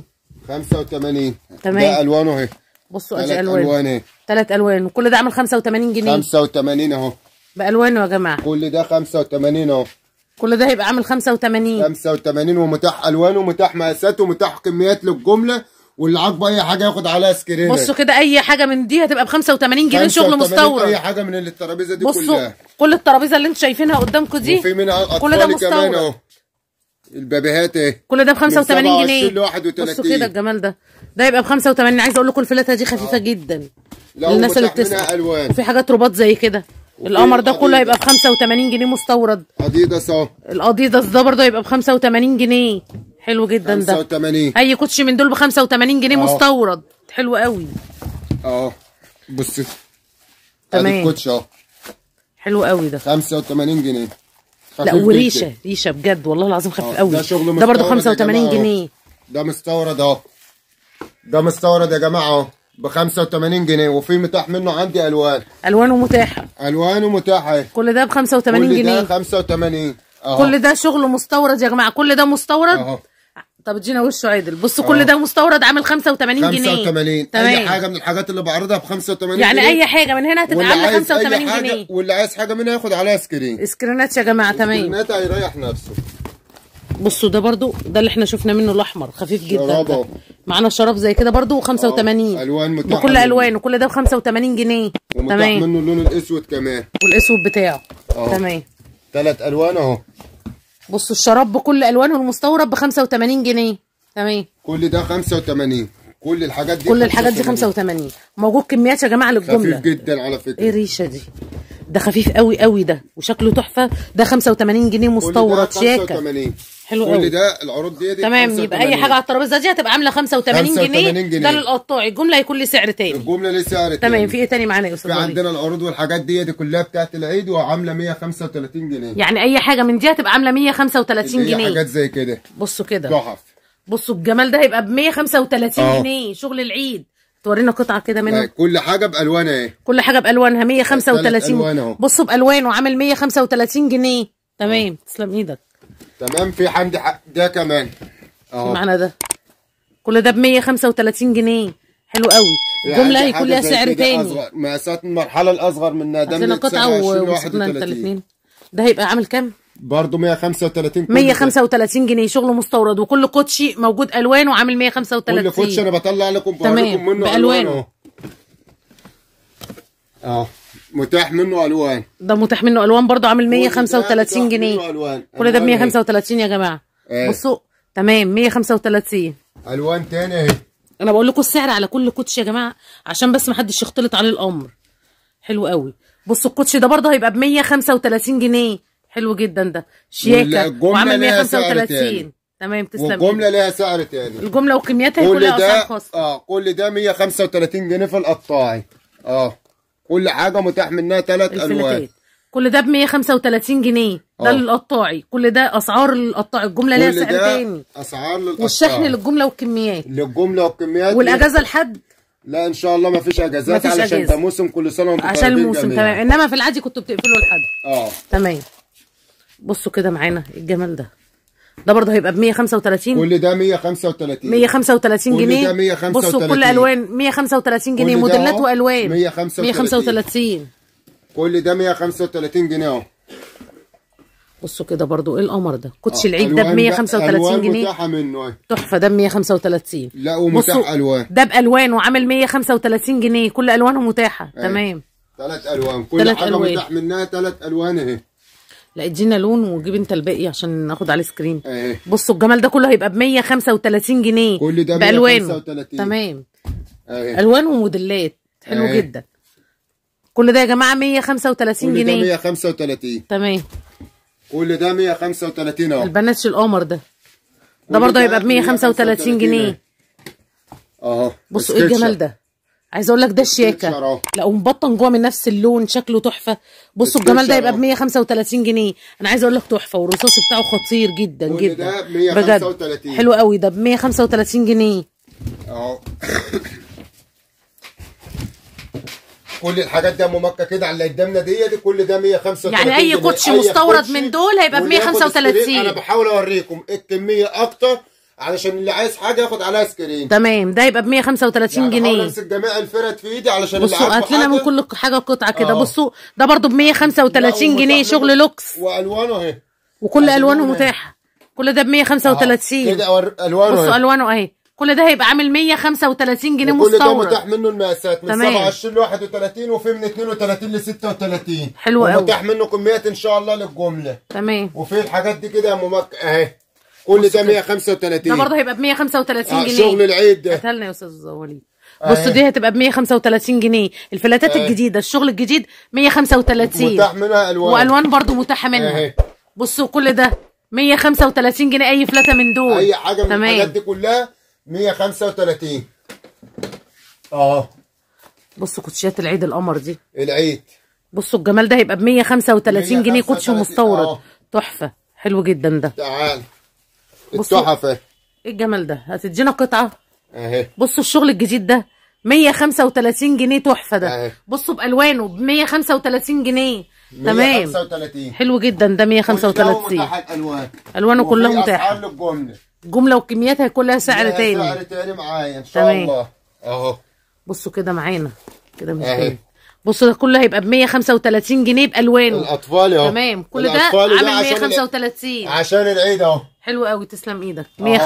Speaker 2: 85
Speaker 1: تمام.
Speaker 2: ده الوانه اهي
Speaker 1: بصوا ادي
Speaker 2: ثلاث
Speaker 1: الوانه
Speaker 2: الوان اهي
Speaker 1: ثلاث الوان وكل ده عامل 85 جنيه
Speaker 2: 85 اهو
Speaker 1: بالوانه يا جماعه
Speaker 2: كل ده 85 اهو
Speaker 1: كل ده هيبقى عامل 85
Speaker 2: 85 ومتاح الوان ومتاح مقاسات ومتاح كميات للجمله واللي عاجبه اي حاجه ياخد عليها سكرين
Speaker 1: بصوا كده اي حاجه من دي هتبقى ب 85 جنيه شغل
Speaker 2: 85
Speaker 1: مستورد
Speaker 2: اي حاجه من اللي الترابيزه دي
Speaker 1: بصوا
Speaker 2: كلها
Speaker 1: كل الترابيزه اللي انتوا شايفينها قدامكم دي
Speaker 2: وفي منها
Speaker 1: كل ده
Speaker 2: الاطفال كمان
Speaker 1: مستورد
Speaker 2: اهو البابيهات اهي
Speaker 1: كل ده ب 85
Speaker 2: 27
Speaker 1: جنيه
Speaker 2: ل 31.
Speaker 1: بصوا كده الجمال ده ده يبقى ب 85 عايزه اقول لكم الفلاتة دي خفيفه جدا
Speaker 2: لا
Speaker 1: للناس اللي
Speaker 2: ومتاح
Speaker 1: بتسمع
Speaker 2: منها الوان
Speaker 1: وفي حاجات رباط زي كده القمر ده كله
Speaker 2: أديداس.
Speaker 1: هيبقى ب 85 جنيه مستورد
Speaker 2: اديداس اهو
Speaker 1: الاديداس ده برضه هيبقى ب 85 جنيه حلو جدا ده
Speaker 2: 85
Speaker 1: اي كوتشي من دول ب 85 جنيه
Speaker 2: أهو.
Speaker 1: مستورد حلو قوي
Speaker 2: اهو بص
Speaker 1: تمام.
Speaker 2: ادي الكوتش اهو
Speaker 1: حلو قوي ده
Speaker 2: 85 جنيه
Speaker 1: لا
Speaker 2: خفيف
Speaker 1: وريشه
Speaker 2: جدا.
Speaker 1: ريشه بجد والله العظيم خفيف
Speaker 2: آه،
Speaker 1: قوي
Speaker 2: ده شغل
Speaker 1: ده برضه
Speaker 2: مستورد يا
Speaker 1: 85
Speaker 2: جماعة أهو.
Speaker 1: جنيه
Speaker 2: ده مستورد اهو ده مستورد يا جماعه اهو ب 85 جنيه وفي متاح منه عندي الوان
Speaker 1: الوانه متاحه
Speaker 2: الوانه متاحه اهي
Speaker 1: كل ده ب 85
Speaker 2: كل ده
Speaker 1: جنيه
Speaker 2: 85 اهو
Speaker 1: كل ده شغل مستورد يا جماعه كل ده مستورد
Speaker 2: اهو
Speaker 1: طب ادينا وشه عادل بصوا
Speaker 2: أهو.
Speaker 1: كل ده مستورد عامل 85 جنيه
Speaker 2: 85 اي
Speaker 1: تمام
Speaker 2: حاجه من الحاجات اللي بعرضها ب 85
Speaker 1: يعني
Speaker 2: جنيه
Speaker 1: اي حاجه من هنا هتبقى
Speaker 2: واللي
Speaker 1: عامله
Speaker 2: عايز اي
Speaker 1: 85
Speaker 2: حاجه
Speaker 1: جنيه
Speaker 2: واللي عايز حاجه منها ياخد عليها سكرين
Speaker 1: سكرينات يا جماعه تمام
Speaker 2: سكرينات هيريح نفسه
Speaker 1: بصوا ده برضو ده اللي احنا شفنا منه الاحمر خفيف جدا
Speaker 2: شراب
Speaker 1: ده
Speaker 2: أهو.
Speaker 1: معانا شراب زي كده برضو 85
Speaker 2: آه، ألوان متاحة
Speaker 1: بكل
Speaker 2: منه.
Speaker 1: الوان وكل ده ب 85 جنيه
Speaker 2: ومتاح
Speaker 1: تمام
Speaker 2: منه اللون الاسود كمان
Speaker 1: والاسود بتاعه
Speaker 2: أهو.
Speaker 1: تمام
Speaker 2: ثلاث الوان اهو
Speaker 1: بصوا الشراب بكل الوانه المستورد ب 85 جنيه تمام
Speaker 2: كل ده 85 كل الحاجات دي
Speaker 1: كل الحاجات دي 85 موجود كميات يا جماعه
Speaker 2: خفيف
Speaker 1: للجمله
Speaker 2: جدا على
Speaker 1: ايه
Speaker 2: فكره
Speaker 1: الريشه دي ده خفيف قوي قوي ده وشكله تحفه ده 85 جنيه
Speaker 2: كل ده
Speaker 1: مستورد شياكه
Speaker 2: 85
Speaker 1: حلو
Speaker 2: كل
Speaker 1: قوي
Speaker 2: ده العروض دي, دي
Speaker 1: تمام
Speaker 2: 85.
Speaker 1: يبقى اي حاجه على الترابيزه دي هتبقى عامله 85 جنيه
Speaker 2: 85 جنيه.
Speaker 1: ده للقطاعي الجمله هيكون لي سعر تاني
Speaker 2: الجمله ليه سعر
Speaker 1: تمام
Speaker 2: تاني.
Speaker 1: في ايه تاني معانا يا استاذ
Speaker 2: في
Speaker 1: وليد؟
Speaker 2: عندنا العروض والحاجات دي دي كلها بتاعت العيد وعامله 135 جنيه
Speaker 1: يعني اي حاجه من دي هتبقى عامله 135
Speaker 2: اللي هي
Speaker 1: جنيه
Speaker 2: حاجات زي كده
Speaker 1: بصوا كده
Speaker 2: تحف
Speaker 1: بصوا الجمال ده هيبقى ب 135
Speaker 2: اه.
Speaker 1: جنيه شغل العيد تورينا قطعه كده منه
Speaker 2: كل حاجه بالوانها اهي
Speaker 1: كل حاجه بالوانها
Speaker 2: تلات
Speaker 1: 135
Speaker 2: ألوان اهو.
Speaker 1: بصوا بالوانه عامل 135 جنيه تمام تسلم ايدك
Speaker 2: تمام في عندي حق ده كمان اهو
Speaker 1: معنا ده كل ده ب 135 جنيه حلو قوي
Speaker 2: في
Speaker 1: الجمله
Speaker 2: عندي
Speaker 1: هيكون
Speaker 2: حاجة
Speaker 1: لها
Speaker 2: زي
Speaker 1: سعر
Speaker 2: كده
Speaker 1: تاني
Speaker 2: أصغر. مقاسات المرحله الاصغر منها ده
Speaker 1: عندنا
Speaker 2: من
Speaker 1: قطعه
Speaker 2: 29
Speaker 1: ووصلنا انت
Speaker 2: 31
Speaker 1: الاثنين ده هيبقى عامل كام
Speaker 2: برضه 135 كل
Speaker 1: 135 جنيه شغل مستورد وكل كوتشي موجود الوان وعامل
Speaker 2: كل
Speaker 1: 135
Speaker 2: كوتش انا بطلع لكم
Speaker 1: تمام،
Speaker 2: بوريكم منه
Speaker 1: بألوانه.
Speaker 2: الوان اهو اهو متاح منه الوان
Speaker 1: ده متاح منه الوان برضه عامل 135
Speaker 2: متاح
Speaker 1: جنيه
Speaker 2: منه ألوان.
Speaker 1: كل ده ب
Speaker 2: ألوان أهي.
Speaker 1: 135 يا جماعه
Speaker 2: ايه.
Speaker 1: بصوا تمام 135
Speaker 2: الوان تاني اهي
Speaker 1: انا بقول لكم السعر على كل كوتش يا جماعه عشان بس ما حدش يختلط عليه الامر حلو قوي بصوا الكوتش ده برضه هيبقى ب 135 جنيه حلو جدا ده شياكه
Speaker 2: والجملة
Speaker 1: وعامل
Speaker 2: ليها سعر
Speaker 1: 135
Speaker 2: تاني.
Speaker 1: تمام تسلم
Speaker 2: والجمله
Speaker 1: إيدك.
Speaker 2: ليها سعر تاني
Speaker 1: الجمله وكمياتها هيكون
Speaker 2: كل
Speaker 1: لها اسعار
Speaker 2: ده
Speaker 1: خاصه
Speaker 2: اه كل ده 135 جنيه في القطاعي اه كل حاجه متاح منها ثلاث الوان
Speaker 1: الفلاتات كل ده ب 135 جنيه ده
Speaker 2: آه.
Speaker 1: للقطاعي كل ده اسعار القطاعي الجمله ليها
Speaker 2: كل
Speaker 1: سعر
Speaker 2: ده
Speaker 1: تاني
Speaker 2: اسعار للقطاع
Speaker 1: والشحن للجمله والكميات
Speaker 2: للجمله والكميات
Speaker 1: والاجازه لحد
Speaker 2: لا ان شاء الله ما فيش اجازات
Speaker 1: مفيش
Speaker 2: علشان
Speaker 1: أجازة.
Speaker 2: ده موسم كل سنه وانتم
Speaker 1: عشان
Speaker 2: طيبين
Speaker 1: الموسم
Speaker 2: جميعاً.
Speaker 1: تمام انما في العادي كنتوا بتقفلوا لحد
Speaker 2: اه
Speaker 1: تمام بصوا كده معانا الجمال ده ده برضه هيبقى ب 135
Speaker 2: كل ده 135
Speaker 1: 135
Speaker 2: كل
Speaker 1: جنيه
Speaker 2: ده 135.
Speaker 1: بصوا كل الوان 135 جنيه
Speaker 2: كل ده
Speaker 1: موديلات
Speaker 2: أهو
Speaker 1: والوان
Speaker 2: 135.
Speaker 1: 135
Speaker 2: كل ده 135 جنيه اهو
Speaker 1: بصوا كده برضه ايه القمر ده كوتش
Speaker 2: آه،
Speaker 1: العيد ده ب
Speaker 2: ألوان
Speaker 1: 135
Speaker 2: ألوان
Speaker 1: جنيه
Speaker 2: متاحه منه أهي.
Speaker 1: تحفه ده ب 135
Speaker 2: لا ومتاح
Speaker 1: بصوا،
Speaker 2: الوان
Speaker 1: ده بالوان وعامل 135 جنيه كل الوانه متاحه
Speaker 2: أيوة.
Speaker 1: تمام
Speaker 2: ثلاث الوان كل
Speaker 1: تلات
Speaker 2: حاجه
Speaker 1: ألوان.
Speaker 2: متاح منها ثلاث الوان اهي
Speaker 1: لا ادينا لون وجيب انت الباقي عشان ناخد عليه سكرين
Speaker 2: اهي
Speaker 1: بصوا الجمال ده كله هيبقى ب 135 جنيه
Speaker 2: كل ده
Speaker 1: بالوانه
Speaker 2: 135.
Speaker 1: تمام
Speaker 2: اهي
Speaker 1: الوان وموديلات حلو
Speaker 2: أهي.
Speaker 1: جدا كل ده يا جماعه 135
Speaker 2: كل ده
Speaker 1: جنيه
Speaker 2: 135
Speaker 1: تمام
Speaker 2: كل ده 135 اهو
Speaker 1: البناتش القمر ده ده
Speaker 2: كل
Speaker 1: برضه
Speaker 2: ده
Speaker 1: هيبقى ب 135 جنيه
Speaker 2: اهو
Speaker 1: بصوا ايه الجمال ده عايزه اقول لك ده الشياكه
Speaker 2: سكتشر أهو.
Speaker 1: لا ومبطن جوه من نفس اللون شكله تحفه بصوا الجمال ده
Speaker 2: سكتشر
Speaker 1: يبقى ب
Speaker 2: أهو.
Speaker 1: 135 جنيه انا عايزه اقول لك تحفه والرصاص بتاعه خطير جدا
Speaker 2: كل
Speaker 1: جدا
Speaker 2: ده ب 135.
Speaker 1: بجد حلو قوي ده ب 135 جنيه
Speaker 2: اهو كل الحاجات دي يا ام مكه كده على اللي قدامنا دي, دي كل ده 135
Speaker 1: يعني أي
Speaker 2: جنيه.
Speaker 1: كوتشي
Speaker 2: أي
Speaker 1: مستورد
Speaker 2: كوتشي
Speaker 1: من دول هيبقى ب
Speaker 2: واللي ياخد
Speaker 1: 135.
Speaker 2: سكرين، انا بحاول اوريكم الكميه اكتر علشان اللي عايز حاجه ياخد عليها سكرين
Speaker 1: تمام ده يبقى ب 135
Speaker 2: يعني بحاول
Speaker 1: جنيه
Speaker 2: امسك جميع الفرد في ايدي علشان اللي
Speaker 1: بصوا
Speaker 2: عاجبه
Speaker 1: هات لنا من
Speaker 2: حاجة-
Speaker 1: كل حاجه قطعه كده
Speaker 2: آه.
Speaker 1: بصوا ده برضه ب 135
Speaker 2: لا،
Speaker 1: جنيه
Speaker 2: ومتاح
Speaker 1: شغل
Speaker 2: منه-
Speaker 1: لوكس
Speaker 2: والوانه اهي
Speaker 1: وكل
Speaker 2: عايزين
Speaker 1: الوانه
Speaker 2: نقول إيه؟
Speaker 1: متاحه كل ده ب 135
Speaker 2: كده أور- الوانه
Speaker 1: بصوا
Speaker 2: اهي
Speaker 1: الوانه اهي كل ده هيبقى عامل 135 جنيه
Speaker 2: وكل ده
Speaker 1: مستورد
Speaker 2: متاح منه المقاسات من
Speaker 1: تمام.
Speaker 2: 27 ل 31 وفي من 32 ل 36
Speaker 1: حلو قوي.
Speaker 2: ومتاح منه كميات ان شاء الله للجمله
Speaker 1: تمام
Speaker 2: وفي الحاجات دي كده يا ام مكه اهي كل ده 135
Speaker 1: ده برضه هيبقى ب 135
Speaker 2: آه،
Speaker 1: جنيه
Speaker 2: شغل العيد ده
Speaker 1: هاتها لنا يا استاذ وليد
Speaker 2: أهي.
Speaker 1: بصوا دي هتبقى ب 135 جنيه الفلاتات
Speaker 2: أهي.
Speaker 1: الجديده الشغل الجديد 135
Speaker 2: متاح منها الوان
Speaker 1: والوان برضه متاحه منها
Speaker 2: أهي.
Speaker 1: بصوا كل ده 135 جنيه اي فلاته من دول
Speaker 2: اي حاجه من
Speaker 1: تمام.
Speaker 2: الحاجات دي كلها 135 اه
Speaker 1: بصوا كوتشيات العيد القمر دي
Speaker 2: العيد
Speaker 1: بصوا الجمال ده هيبقى ب 135 جنيه كوتشي
Speaker 2: 135
Speaker 1: مستورد
Speaker 2: آه.
Speaker 1: تحفه حلو جدا ده
Speaker 2: تعال
Speaker 1: بصوا.
Speaker 2: التحف اهي
Speaker 1: ايه الجمال ده هتدينا قطعه
Speaker 2: اهي
Speaker 1: بصوا الشغل الجديد ده 135 جنيه تحفه ده
Speaker 2: أهي.
Speaker 1: بصوا بالوانه ب 135 جنيه تمام
Speaker 2: 135
Speaker 1: حلو جدا ده 135
Speaker 2: متاح الالوان
Speaker 1: الوانه
Speaker 2: وفي
Speaker 1: كلها
Speaker 2: أسعار
Speaker 1: متاحه
Speaker 2: للجمله
Speaker 1: جمله وكميات هيكون لها سعر
Speaker 2: لها
Speaker 1: تاني
Speaker 2: سعر تاني معايا ان شاء
Speaker 1: تمام.
Speaker 2: الله اهو
Speaker 1: بصوا كده معانا كده مش
Speaker 2: أهي.
Speaker 1: باين. بصوا ده كله هيبقى ب 135 جنيه بالوانه
Speaker 2: الاطفال اهو
Speaker 1: تمام كل ده
Speaker 2: الأطفال
Speaker 1: عامل
Speaker 2: عشان الع-
Speaker 1: 135
Speaker 2: عشان العيد اهو
Speaker 1: حلو قوي تسلم ايدك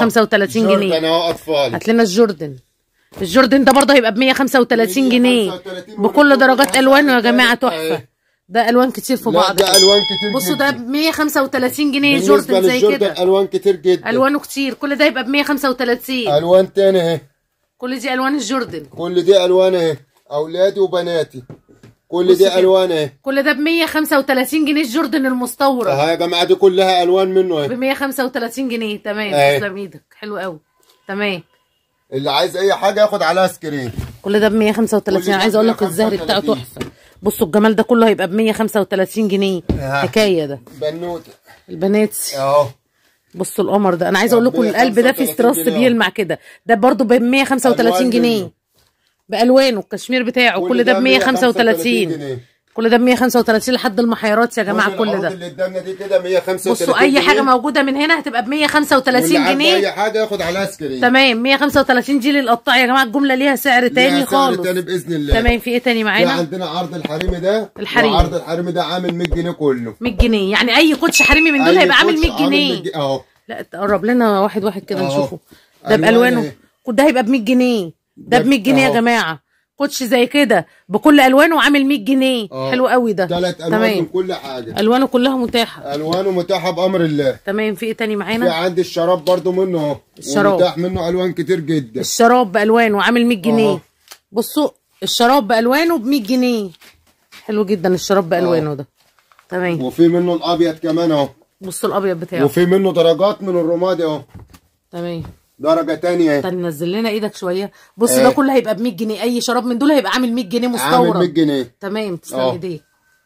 Speaker 1: 135
Speaker 2: جوردن
Speaker 1: جنيه
Speaker 2: اهو اطفال
Speaker 1: هات لنا الجوردن الجوردن ده برضه هيبقى ب 135 جنيه
Speaker 2: 135
Speaker 1: بكل درجات
Speaker 2: وفي
Speaker 1: الوانه يا
Speaker 2: أسعار
Speaker 1: جماعه
Speaker 2: تاني.
Speaker 1: تحفه ده الوان كتير في
Speaker 2: لا
Speaker 1: بعض
Speaker 2: ده
Speaker 1: كده.
Speaker 2: الوان كتير
Speaker 1: بصوا ده
Speaker 2: جدا.
Speaker 1: ب 135 جنيه
Speaker 2: بالنسبه
Speaker 1: جوردن زي
Speaker 2: للجوردن
Speaker 1: كده
Speaker 2: الوان كتير جدا
Speaker 1: الوانه كتير كل ده يبقى ب 135
Speaker 2: الوان تاني اهي
Speaker 1: كل دي الوان الجوردن
Speaker 2: كل دي الوان اهي اولادي وبناتي كل
Speaker 1: بص
Speaker 2: دي
Speaker 1: كده.
Speaker 2: الوان اهي
Speaker 1: كل ده ب 135 جنيه الجوردن المستورد
Speaker 2: اهي يا جماعه دي كلها الوان منه
Speaker 1: ب
Speaker 2: اهي
Speaker 1: 135 جنيه تمام
Speaker 2: أهي.
Speaker 1: تسلم ايدك حلو قوي تمام
Speaker 2: اللي عايز اي حاجه ياخد عليها سكرين
Speaker 1: كل ده ب
Speaker 2: كل
Speaker 1: 135
Speaker 2: ده
Speaker 1: عايزه اقول لك الزهر بتاعه
Speaker 2: 135.
Speaker 1: تحفه بصوا الجمال ده كله هيبقى ب 135 جنيه
Speaker 2: ها.
Speaker 1: حكايه ده
Speaker 2: بنوته
Speaker 1: البنات
Speaker 2: اهو
Speaker 1: بصوا القمر ده انا عايزه اقول
Speaker 2: طب
Speaker 1: لكم القلب ده فيه
Speaker 2: 135
Speaker 1: ستراس
Speaker 2: جنيه.
Speaker 1: بيلمع كده ده برضه ب 135
Speaker 2: ألوان
Speaker 1: جنيه
Speaker 2: منه.
Speaker 1: بالوانه الكشمير بتاعه كل ده ب 135
Speaker 2: جنيه.
Speaker 1: كل ده ب 135 لحد المحيرات يا جماعه كل
Speaker 2: العروض
Speaker 1: ده
Speaker 2: اللي قدامنا دي كده 135
Speaker 1: بصوا اي
Speaker 2: جنيه.
Speaker 1: حاجه موجوده من هنا هتبقى ب
Speaker 2: واللي
Speaker 1: 135
Speaker 2: عنده
Speaker 1: جنيه
Speaker 2: اي حاجه ياخد عليها سكرين
Speaker 1: تمام 135 دي للقطاع يا جماعه الجمله ليها سعر تاني
Speaker 2: ليها سعر
Speaker 1: خالص
Speaker 2: تاني باذن الله
Speaker 1: تمام في ايه تاني
Speaker 2: في
Speaker 1: معانا
Speaker 2: عندنا عرض الحريمي ده
Speaker 1: الحريمي.
Speaker 2: وعرض الحريمي ده عامل 100 جنيه كله
Speaker 1: 100 جنيه يعني اي كوتش حريمي من دول
Speaker 2: أي
Speaker 1: هيبقى عامل
Speaker 2: كوتش
Speaker 1: 100 جنيه
Speaker 2: جنيه. اهو
Speaker 1: لا تقرب لنا واحد واحد كده
Speaker 2: أهو.
Speaker 1: نشوفه ده
Speaker 2: ألوان
Speaker 1: بالوانه
Speaker 2: إيه؟
Speaker 1: ده هيبقى ب 100 جنيه ده
Speaker 2: ده
Speaker 1: ب 100 جنيه يا
Speaker 2: أهو.
Speaker 1: جماعه كوتش زي كده بكل الوانه عامل 100 جنيه
Speaker 2: أهو.
Speaker 1: حلو قوي ده
Speaker 2: ثلاث الوان من
Speaker 1: تمام
Speaker 2: كل حاجه
Speaker 1: الوانه كلها متاحه
Speaker 2: الوانه متاحه بامر الله
Speaker 1: تمام في ايه تاني
Speaker 2: في
Speaker 1: معانا
Speaker 2: عندي الشراب برضو منه اهو
Speaker 1: الشراب.
Speaker 2: ومتاح منه الوان كتير جدا
Speaker 1: الشراب بالوانه عامل 100 جنيه
Speaker 2: أهو.
Speaker 1: بصوا الشراب بالوانه ب 100 جنيه حلو جدا الشراب بالوانه ده تمام
Speaker 2: وفي منه الابيض كمان اهو
Speaker 1: بصوا الابيض بتاعه
Speaker 2: وفي منه درجات من الرمادي اهو
Speaker 1: تمام
Speaker 2: درجه تانية اهي
Speaker 1: طب نزل لنا ايدك شويه بص
Speaker 2: إيه.
Speaker 1: ده كله هيبقى ب 100 جنيه اي شراب من دول هيبقى عامل 100 جنيه
Speaker 2: عامل 100
Speaker 1: مستورد
Speaker 2: جنيه
Speaker 1: تمام تسلم
Speaker 2: أه.
Speaker 1: ايديك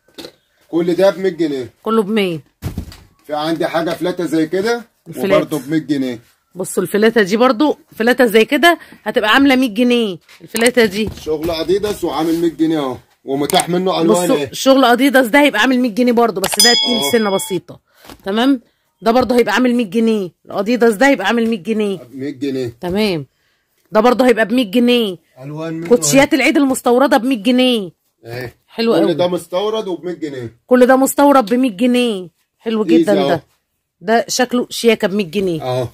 Speaker 2: كل ده ب 100 جنيه
Speaker 1: كله ب 100
Speaker 2: في عندي حاجه فلاته زي كده
Speaker 1: الفلات.
Speaker 2: وبرضه ب 100 جنيه
Speaker 1: بصوا الفلاته دي برضو فلاته زي كده هتبقى عامله 100 جنيه الفلاته دي
Speaker 2: شغل اديداس وعامل 100 جنيه اهو ومتاح منه الوان
Speaker 1: بصوا
Speaker 2: اهي
Speaker 1: شغل اديداس ده هيبقى عامل 100 جنيه برضو بس ده تقيل
Speaker 2: أه.
Speaker 1: سنه بسيطه تمام ده برضو هيبقى عامل 100 جنيه الاديداس ده هيبقى عامل 100 جنيه
Speaker 2: ب 100 جنيه
Speaker 1: تمام ده برضه هيبقى ب 100 جنيه
Speaker 2: الوان منه
Speaker 1: كوتشيات العيد المستورده ب 100 جنيه
Speaker 2: اهي
Speaker 1: حلو
Speaker 2: كل
Speaker 1: قوي
Speaker 2: ده مستورد وب 100 جنيه
Speaker 1: كل ده مستورد ب 100 جنيه حلو جدا
Speaker 2: إيزي أهو.
Speaker 1: ده ده شكله شياكه ب 100 جنيه
Speaker 2: اهو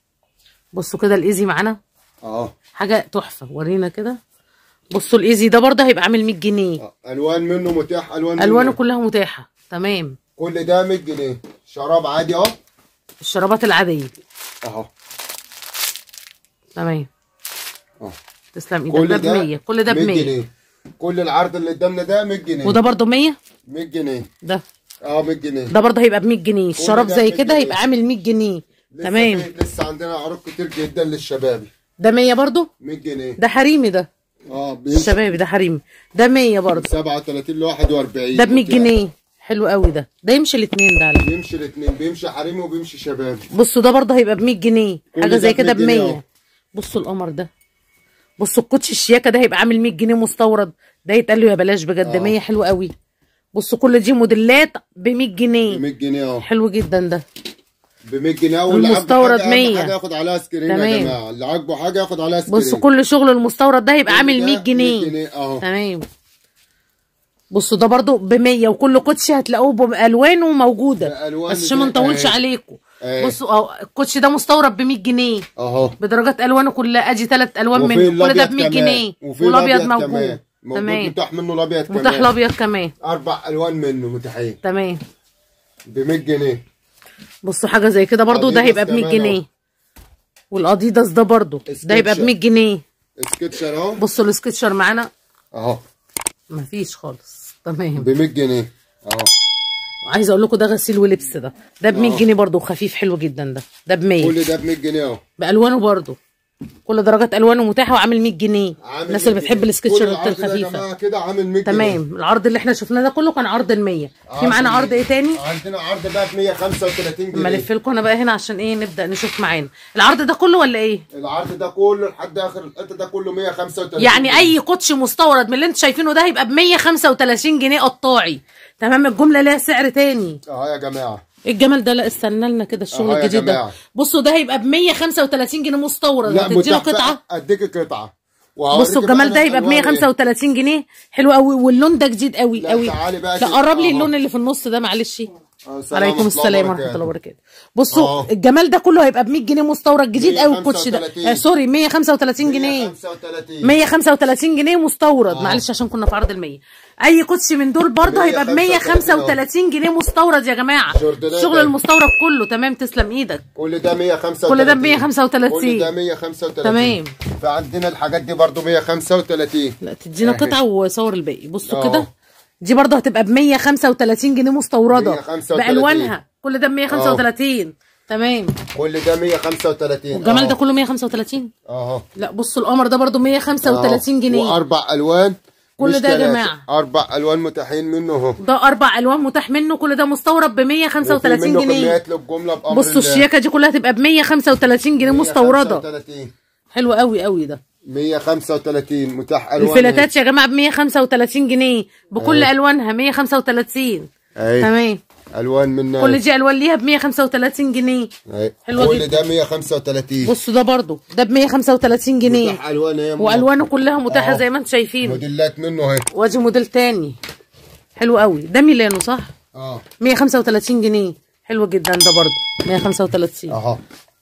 Speaker 1: بصوا كده الايزي معانا
Speaker 2: اهو
Speaker 1: حاجه تحفه ورينا كده بصوا الايزي ده برضه هيبقى عامل 100 جنيه
Speaker 2: آه. الوان منه متاح الوان
Speaker 1: الوانه
Speaker 2: منه.
Speaker 1: كلها متاحه تمام
Speaker 2: كل ده 100 جنيه شراب عادي اهو
Speaker 1: الشرابات العاديه
Speaker 2: اهو
Speaker 1: تمام
Speaker 2: اهو
Speaker 1: تسلم ايدك ده ب 100 كل ده ب 100
Speaker 2: جنيه كل العرض اللي قدامنا ده 100 جنيه
Speaker 1: وده برضه 100
Speaker 2: 100 جنيه
Speaker 1: ده
Speaker 2: اه 100 جنيه
Speaker 1: ده برضه هيبقى ب 100 جنيه الشراب
Speaker 2: ده
Speaker 1: زي
Speaker 2: 100
Speaker 1: كده
Speaker 2: جنيه.
Speaker 1: هيبقى عامل 100 جنيه
Speaker 2: لسه
Speaker 1: تمام
Speaker 2: في- لسه عندنا عروض كتير جدا للشباب
Speaker 1: ده 100 برضه
Speaker 2: 100 جنيه
Speaker 1: ده حريمي ده
Speaker 2: اه بيمشي
Speaker 1: الشبابي ده حريمي ده 100 برضه
Speaker 2: 37 ل 41
Speaker 1: ده ب 100 جنيه حلو قوي ده ده يمشي الاثنين ده على فكرة.
Speaker 2: بيمشي الاثنين بيمشي حريمي وبيمشي شبابي
Speaker 1: بصوا ده برضه هيبقى ب 100 جنيه
Speaker 2: كل
Speaker 1: حاجه
Speaker 2: ده
Speaker 1: زي
Speaker 2: ب
Speaker 1: كده ب
Speaker 2: 100 جنيه
Speaker 1: 100
Speaker 2: أهو.
Speaker 1: بصوا القمر ده بصوا الكوتش الشياكه ده هيبقى عامل 100 جنيه مستورد ده يتقال له يا بلاش بجد 100 حلو قوي بصوا كل دي موديلات ب 100
Speaker 2: ب
Speaker 1: جنيه
Speaker 2: 100 جنيه اهو
Speaker 1: حلو جدا ده
Speaker 2: ب 100 جنيه واللي عاجبه
Speaker 1: المستورد
Speaker 2: حاجة-
Speaker 1: 100.
Speaker 2: حاجه ياخد عليها سكرين يا
Speaker 1: تمام.
Speaker 2: جماعه اللي عاجبه حاجه ياخد عليها سكرين
Speaker 1: بصوا كل شغل المستورد ده هيبقى
Speaker 2: كل
Speaker 1: عامل
Speaker 2: ده
Speaker 1: 100 جنيه
Speaker 2: جنيه اهو
Speaker 1: تمام بصوا ده برضو ب 100 وكل كوتش هتلاقوه بالوانه موجوده
Speaker 2: بألوان
Speaker 1: بس عشان ما
Speaker 2: زي-
Speaker 1: نطولش
Speaker 2: أهي.
Speaker 1: عليكم
Speaker 2: أهي.
Speaker 1: بصوا اهو الكوتش ده مستورد ب 100 جنيه
Speaker 2: اهو
Speaker 1: بدرجات الوانه كلها ادي ثلاث الوان
Speaker 2: وفي
Speaker 1: منه كل ده
Speaker 2: الأبيض
Speaker 1: ب 100
Speaker 2: كمان.
Speaker 1: جنيه
Speaker 2: وفي
Speaker 1: والابيض
Speaker 2: الأبيض
Speaker 1: موجود
Speaker 2: كمان. موجود
Speaker 1: تمام
Speaker 2: متاح منه الابيض كمان
Speaker 1: متاح الابيض كمان
Speaker 2: اربع الوان منه متاحين
Speaker 1: تمام
Speaker 2: ب 100 جنيه
Speaker 1: بصوا حاجه زي كده برضو ده
Speaker 2: أديداس
Speaker 1: هيبقى ب 100
Speaker 2: كمان
Speaker 1: جنيه والاديداس ده برضو ده هيبقى ب 100 جنيه
Speaker 2: سكتشر اهو
Speaker 1: بصوا السكتشر معانا
Speaker 2: اهو
Speaker 1: مفيش خالص تمام
Speaker 2: ب 100 جنيه اهو
Speaker 1: عايزه اقول لكم ده غسيل ولبس ده ده ب 100 جنيه برضو وخفيف حلو جدا ده ده ب 100
Speaker 2: كل ده ب 100 جنيه اهو
Speaker 1: بالوانه برضو كل درجات الوانه متاحه وعامل 100 جنيه
Speaker 2: عامل
Speaker 1: الناس اللي
Speaker 2: 100
Speaker 1: بتحب
Speaker 2: جنيه. كل
Speaker 1: السكتشرات
Speaker 2: العرض ده يا
Speaker 1: الخفيفه
Speaker 2: جماعه كده عامل 100 جنيه
Speaker 1: تمام العرض اللي احنا شفناه ده كله كان عرض ال 100 في معانا عرض ايه تاني
Speaker 2: عندنا عرض بقى ب 135
Speaker 1: اما
Speaker 2: جنيه
Speaker 1: الف لكم انا بقى هنا عشان ايه نبدا نشوف معانا العرض ده كله ولا ايه
Speaker 2: العرض ده كله لحد اخر الحته ده كله 135
Speaker 1: يعني
Speaker 2: جنيه.
Speaker 1: اي كوتش مستورد من اللي انتوا شايفينه ده هيبقى ب 135 جنيه قطاعي تمام الجمله ليها سعر تاني
Speaker 2: اهو يا جماعه
Speaker 1: إيه الجمال ده لا استنى لنا كده الشغل
Speaker 2: أهو يا
Speaker 1: الجديد ده
Speaker 2: جماعة.
Speaker 1: بصوا ده هيبقى ب 135 جنيه مستورد
Speaker 2: لا
Speaker 1: هتدينا
Speaker 2: متاح
Speaker 1: قطعه
Speaker 2: اديك قطعه وهوريك
Speaker 1: بصوا
Speaker 2: بقى
Speaker 1: الجمال ده يبقى ب
Speaker 2: الألوان إيه.
Speaker 1: 135 جنيه حلو قوي واللون ده جديد قوي
Speaker 2: لا،
Speaker 1: قوي
Speaker 2: تعالي بقى
Speaker 1: لا
Speaker 2: كده.
Speaker 1: قرب لي
Speaker 2: أهو.
Speaker 1: اللون اللي في النص ده معلش
Speaker 2: آه، السلام
Speaker 1: عليكم
Speaker 2: ورحمة
Speaker 1: السلام
Speaker 2: الله
Speaker 1: ورحمه
Speaker 2: وبركاته.
Speaker 1: الله وبركاته بصوا
Speaker 2: أهو.
Speaker 1: الجمال ده كله هيبقى ب 100 جنيه مستورد جديد قوي الكوتش ده
Speaker 2: 135.
Speaker 1: آه سوري 135 جنيه
Speaker 2: 135
Speaker 1: 135 جنيه مستورد
Speaker 2: آه.
Speaker 1: معلش عشان كنا في عرض ال 100 اي كوتش من دول برضه هيبقى ب 135 جنيه مستورد يا جماعه
Speaker 2: جوردانات
Speaker 1: الشغل
Speaker 2: أهي.
Speaker 1: المستورد كله تمام تسلم ايدك
Speaker 2: كل ده 135
Speaker 1: كل ده ب 135.
Speaker 2: كل ده 135
Speaker 1: تمام.
Speaker 2: فعندنا الحاجات دي برضو 135
Speaker 1: لا تدينا
Speaker 2: أهي.
Speaker 1: قطعه وصور الباقي بصوا
Speaker 2: أهو.
Speaker 1: كده دي برضه هتبقى ب 135 جنيه مستورده
Speaker 2: 135.
Speaker 1: بالوانها كل ده ب 135 تمام
Speaker 2: كل ده 135
Speaker 1: والجمال
Speaker 2: أهو.
Speaker 1: ده كله 135
Speaker 2: اهو
Speaker 1: لا بصوا القمر ده برضه 135 جنيه
Speaker 2: واربع الوان
Speaker 1: كل
Speaker 2: مش
Speaker 1: ده يا
Speaker 2: تلاتة.
Speaker 1: جماعة.
Speaker 2: اربع الوان متاحين منه اهو
Speaker 1: ده اربع الوان متاح منه كل ده مستورد ب
Speaker 2: وفي
Speaker 1: 135
Speaker 2: منه
Speaker 1: جنيه
Speaker 2: كميات للجمله بامر
Speaker 1: بصوا
Speaker 2: الله.
Speaker 1: الشياكه دي كلها هتبقى ب 135 جنيه مستورده
Speaker 2: 135
Speaker 1: حلو قوي قوي ده
Speaker 2: 135 متاح الوان
Speaker 1: الفلاتات يا جماعه ب 135 جنيه بكل الوانها 135
Speaker 2: اهي
Speaker 1: تمام
Speaker 2: الوان منها
Speaker 1: كل دي الوان ليها ب 135 جنيه
Speaker 2: اهي
Speaker 1: حلوة
Speaker 2: كل
Speaker 1: جدا.
Speaker 2: ده 135
Speaker 1: بصوا ده برضو ده ب 135 جنيه
Speaker 2: متاح الوان اهي
Speaker 1: والوانه كلها متاحه
Speaker 2: أهو.
Speaker 1: زي ما انتم شايفين
Speaker 2: موديلات منه اهي
Speaker 1: وادي موديل تاني حلو قوي ده ميلانو صح
Speaker 2: اه
Speaker 1: 135 جنيه حلو جدا ده برضو 135
Speaker 2: اهو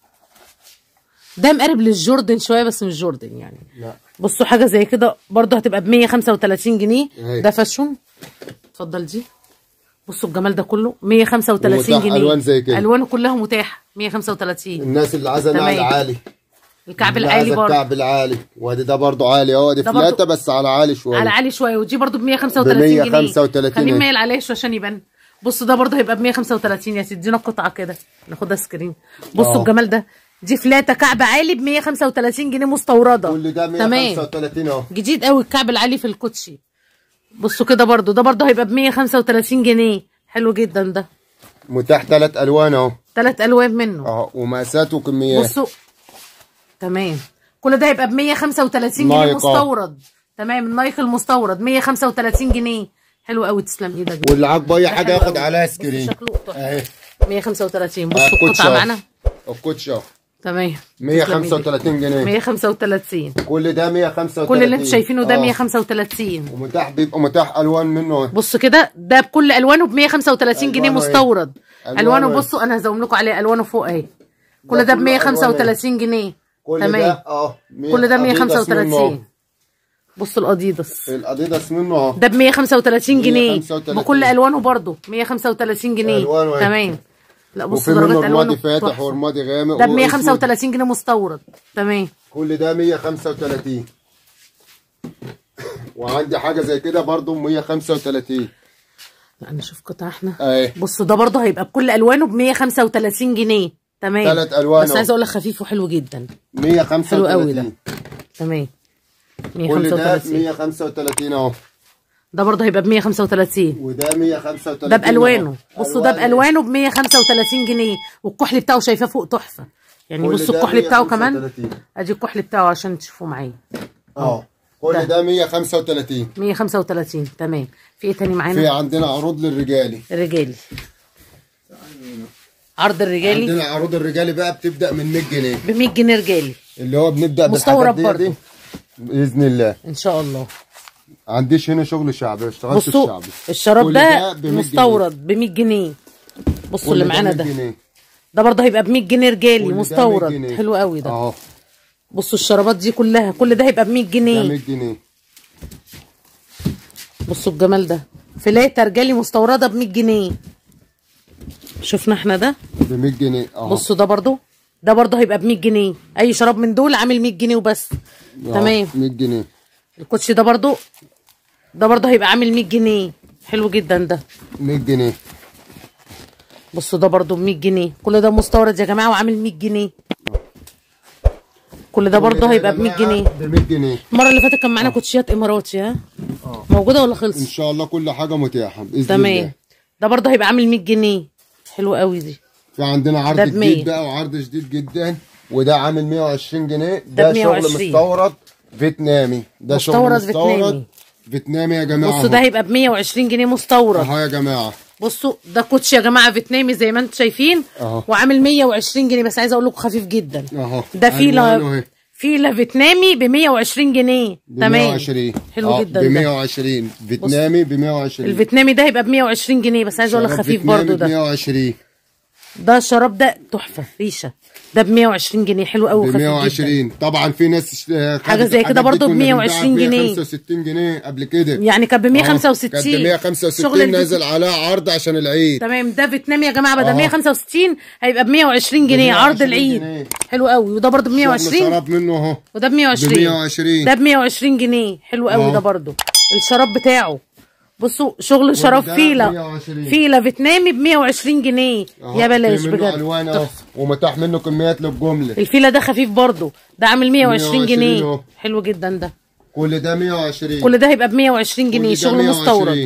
Speaker 1: ده مقرب للجوردن شويه بس مش جوردن يعني
Speaker 2: لا
Speaker 1: بصوا حاجه زي كده برضو هتبقى ب 135 جنيه
Speaker 2: أهي.
Speaker 1: ده فاشون اتفضل دي بصوا الجمال ده كله 135
Speaker 2: ومتاح
Speaker 1: جنيه
Speaker 2: ألوان زي كده.
Speaker 1: الوانه كلها متاحه 135
Speaker 2: الناس اللي عايزه
Speaker 1: تمام.
Speaker 2: نعل عالي
Speaker 1: الكعب
Speaker 2: اللي
Speaker 1: العالي
Speaker 2: عايزة
Speaker 1: برضو
Speaker 2: الكعب العالي وادي ده برضو عالي اهو دي
Speaker 1: ده برضو-
Speaker 2: فلاته بس على عالي شويه
Speaker 1: على عالي شويه ودي برضو ب 135
Speaker 2: ب
Speaker 1: جنيه
Speaker 2: 135
Speaker 1: خليه
Speaker 2: أهي.
Speaker 1: مايل عليه شويه عشان يبان بصوا ده برضو هيبقى ب 135 يا تدينا قطعه كده ناخدها سكرين بصوا
Speaker 2: أهو.
Speaker 1: الجمال ده دي فلاته كعب عالي ب 135 جنيه مستورده
Speaker 2: كل ده
Speaker 1: تمام
Speaker 2: 135 اهو
Speaker 1: جديد قوي الكعب العالي في الكوتشي بصوا كده برضو ده برضو هيبقى ب 135 جنيه حلو جدا ده
Speaker 2: متاح ثلاث الوان اهو
Speaker 1: ثلاث الوان منه
Speaker 2: اهو ومقاسات وكميات
Speaker 1: بصوا تمام كل ده هيبقى ب 135 جنيه
Speaker 2: نايك أهو.
Speaker 1: مستورد تمام النايك المستورد 135 جنيه حلو قوي تسلم ايدك
Speaker 2: واللي عاجبه اي حاجه
Speaker 1: حلو
Speaker 2: ياخد
Speaker 1: أوي.
Speaker 2: عليها
Speaker 1: بصوا
Speaker 2: سكرين
Speaker 1: شكله تحفة.
Speaker 2: اهي
Speaker 1: 135
Speaker 2: آه،
Speaker 1: بصوا
Speaker 2: الكوتش
Speaker 1: القطعه
Speaker 2: أهو.
Speaker 1: معانا
Speaker 2: الكوتش اهو
Speaker 1: تمام
Speaker 2: 135 جنيه
Speaker 1: 135
Speaker 2: كل ده 135
Speaker 1: كل اللي انتوا شايفينه ده
Speaker 2: آه.
Speaker 1: 135
Speaker 2: ومتاح بيبقى متاح الوان منه اهو.
Speaker 1: بصوا كده ده بكل الوانه ب 135 جنيه
Speaker 2: ألوانه إيه؟
Speaker 1: مستورد
Speaker 2: ألوانه
Speaker 1: الوانه
Speaker 2: إيه؟
Speaker 1: بصوا انا هزوم لكم عليه الوانه فوق اهي كل
Speaker 2: ده
Speaker 1: ده ب
Speaker 2: كله ألوان
Speaker 1: 135 جنيه
Speaker 2: كل
Speaker 1: تمام
Speaker 2: ده اه
Speaker 1: كل ده
Speaker 2: أديداس منه
Speaker 1: 135 بصوا الاديداس
Speaker 2: أهو. الاديداس منه اهو
Speaker 1: ده ب 135 جنيه
Speaker 2: 135.
Speaker 1: بكل الوانه برضه 135 جنيه
Speaker 2: ألوانه إيه؟
Speaker 1: تمام لا
Speaker 2: وفي
Speaker 1: بصوا
Speaker 2: منه
Speaker 1: درجات
Speaker 2: رمادي
Speaker 1: الوانه
Speaker 2: فاتح
Speaker 1: تحفة.
Speaker 2: ورمادي غامق
Speaker 1: ده ب
Speaker 2: وأسود.
Speaker 1: 135 جنيه مستورد تمام
Speaker 2: كل ده 135 وعندي حاجه زي كده برضو 135
Speaker 1: لا نشوف قطع احنا
Speaker 2: اهي
Speaker 1: بصوا ده برضه هيبقى بكل الوانه ب 135 جنيه تمام
Speaker 2: تلات ألوان
Speaker 1: بس
Speaker 2: أهو.
Speaker 1: عايزه اقول لك خفيف وحلو جدا
Speaker 2: 135
Speaker 1: حلو قوي ده. تمام
Speaker 2: كل ده
Speaker 1: 135
Speaker 2: 135 اهو
Speaker 1: ده برضه هيبقى ب 135
Speaker 2: وده 135
Speaker 1: ده بالوانه
Speaker 2: أهو.
Speaker 1: بصوا ده
Speaker 2: ألوان.
Speaker 1: بالوانه ب 135 جنيه والكحل بتاعه شايفاه فوق تحفه يعني
Speaker 2: كل
Speaker 1: بصوا
Speaker 2: ده
Speaker 1: الكحل بتاعه كمان
Speaker 2: 135.
Speaker 1: ادي الكحل بتاعه عشان تشوفوه معايا
Speaker 2: اه كل
Speaker 1: ده.
Speaker 2: ده 135
Speaker 1: 135 تمام في ايه تاني
Speaker 2: في
Speaker 1: معانا
Speaker 2: عندنا عروض للرجالي
Speaker 1: الرجالي عرض الرجالي
Speaker 2: عندنا عروض الرجالي بقى بتبدا من 100 جنيه
Speaker 1: ب 100 جنيه رجالي
Speaker 2: اللي هو بنبدا
Speaker 1: مستورد
Speaker 2: بالحاجات دي,
Speaker 1: برضو.
Speaker 2: دي باذن الله
Speaker 1: ان شاء الله
Speaker 2: عنديش هنا شغل شعبي اشتغلت
Speaker 1: بصوا
Speaker 2: الشعبي
Speaker 1: الشراب
Speaker 2: كل
Speaker 1: ده
Speaker 2: ب 100 جنيه.
Speaker 1: مستورد ب 100 جنيه بصوا
Speaker 2: كل
Speaker 1: اللي معانا
Speaker 2: 100
Speaker 1: ده
Speaker 2: جنيه.
Speaker 1: ده برضه هيبقى ب 100 جنيه
Speaker 2: كل
Speaker 1: رجالي
Speaker 2: ده 100
Speaker 1: مستورد
Speaker 2: جنيه.
Speaker 1: حلو قوي ده
Speaker 2: اهو
Speaker 1: بصوا الشرابات دي كلها كل ده هيبقى ب 100
Speaker 2: ده
Speaker 1: جنيه
Speaker 2: 100 جنيه
Speaker 1: بصوا الجمال ده فلاته رجالي مستورده ب 100 جنيه شفنا احنا ده
Speaker 2: ب 100 جنيه اهو
Speaker 1: بصوا ده برضه ده برضه هيبقى ب 100 جنيه اي شراب من دول عامل 100 جنيه وبس
Speaker 2: أهو،
Speaker 1: تمام
Speaker 2: 100 جنيه
Speaker 1: الكوتش ده برضه ده برضه هيبقى عامل 100 جنيه حلو جدا ده
Speaker 2: 100 جنيه
Speaker 1: بصوا ده برضه ب 100 جنيه كل ده مستورد يا جماعه وعامل 100 جنيه كل ده برضه هيبقى ب 100 جنيه
Speaker 2: ب 100 جنيه
Speaker 1: المره اللي فاتت كان معانا كوتشيات اماراتي ها موجوده ولا
Speaker 2: ان
Speaker 1: خلصت
Speaker 2: شاء الله كل حاجه متاحه باذن
Speaker 1: تمام
Speaker 2: الله
Speaker 1: ده برضه هيبقى عامل 100 جنيه حلو قوي دي
Speaker 2: في عندنا عرض
Speaker 1: ده ب 100.
Speaker 2: جديد بقى وعرض جديد جدا وده عامل 120 جنيه
Speaker 1: ده
Speaker 2: ده,
Speaker 1: ب
Speaker 2: شغل
Speaker 1: 120.
Speaker 2: مستورد فيتنامي ده شغل
Speaker 1: مستورد
Speaker 2: مستورد
Speaker 1: فيتنامي.
Speaker 2: فيتنامي يا جماعه
Speaker 1: بصوا ده
Speaker 2: أهو.
Speaker 1: هيبقى ب 120 جنيه مستورد
Speaker 2: اهو يا جماعه
Speaker 1: بصوا ده كوتش يا جماعه فيتنامي زي ما انتم شايفين
Speaker 2: أهو.
Speaker 1: وعامل 120 جنيه بس عايزه اقول لكم خفيف جدا
Speaker 2: اهو
Speaker 1: ده
Speaker 2: ألوانه
Speaker 1: فيلا
Speaker 2: أهي.
Speaker 1: فيلا فيتنامي ب 120 جنيه
Speaker 2: ب
Speaker 1: تمام
Speaker 2: 120
Speaker 1: حلو
Speaker 2: آه،
Speaker 1: جدا
Speaker 2: ب
Speaker 1: ده
Speaker 2: 120 فيتنامي ب 120
Speaker 1: الفيتنامي ده هيبقى ب 120 جنيه بس عايزه اقول لك
Speaker 2: شراب
Speaker 1: خفيف
Speaker 2: فيتنامي
Speaker 1: برضو
Speaker 2: ب
Speaker 1: ده
Speaker 2: 120
Speaker 1: ده الشراب ده تحفه ريشه ده ب 120 جنيه حلو قوي
Speaker 2: ب
Speaker 1: وخفيف جدا
Speaker 2: 120 طبعا في ناس آه، خدت
Speaker 1: حاجة زي كده
Speaker 2: الحاجات دي
Speaker 1: برضو ب
Speaker 2: كنا بنبيعها
Speaker 1: 120 جنيه.
Speaker 2: 165 جنيه قبل كده
Speaker 1: يعني كان ب 165
Speaker 2: كانت ب 165
Speaker 1: شغل الفيت-
Speaker 2: نازل عليها عرض عشان العيد
Speaker 1: تمام ده فيتنامي يا جماعه بدل
Speaker 2: أهو.
Speaker 1: 165 هيبقى ب 120 جنيه
Speaker 2: 120
Speaker 1: عرض العيد
Speaker 2: جنيه.
Speaker 1: حلو قوي وده برضو ب
Speaker 2: شغل
Speaker 1: 120
Speaker 2: شراب منه اهو
Speaker 1: وده ب 120
Speaker 2: ب 120
Speaker 1: ده ب 120 جنيه حلو قوي
Speaker 2: أهو.
Speaker 1: ده برضو الشراب بتاعه بصوا شغل شراب
Speaker 2: ده
Speaker 1: فيلا
Speaker 2: 120.
Speaker 1: فيلا فيتنامي ب 120 جنيه
Speaker 2: أهو،
Speaker 1: يا بلاش
Speaker 2: في منه
Speaker 1: بجد
Speaker 2: الوان اهو ومتاح منه كميات للجمله
Speaker 1: الفيلا ده خفيف برضو ده عامل 120
Speaker 2: 120
Speaker 1: جنيه
Speaker 2: أهو.
Speaker 1: حلو جدا ده
Speaker 2: كل ده 120
Speaker 1: كل ده هيبقى ب 120
Speaker 2: كل
Speaker 1: جنيه
Speaker 2: ده
Speaker 1: شغل
Speaker 2: 120.
Speaker 1: مستورد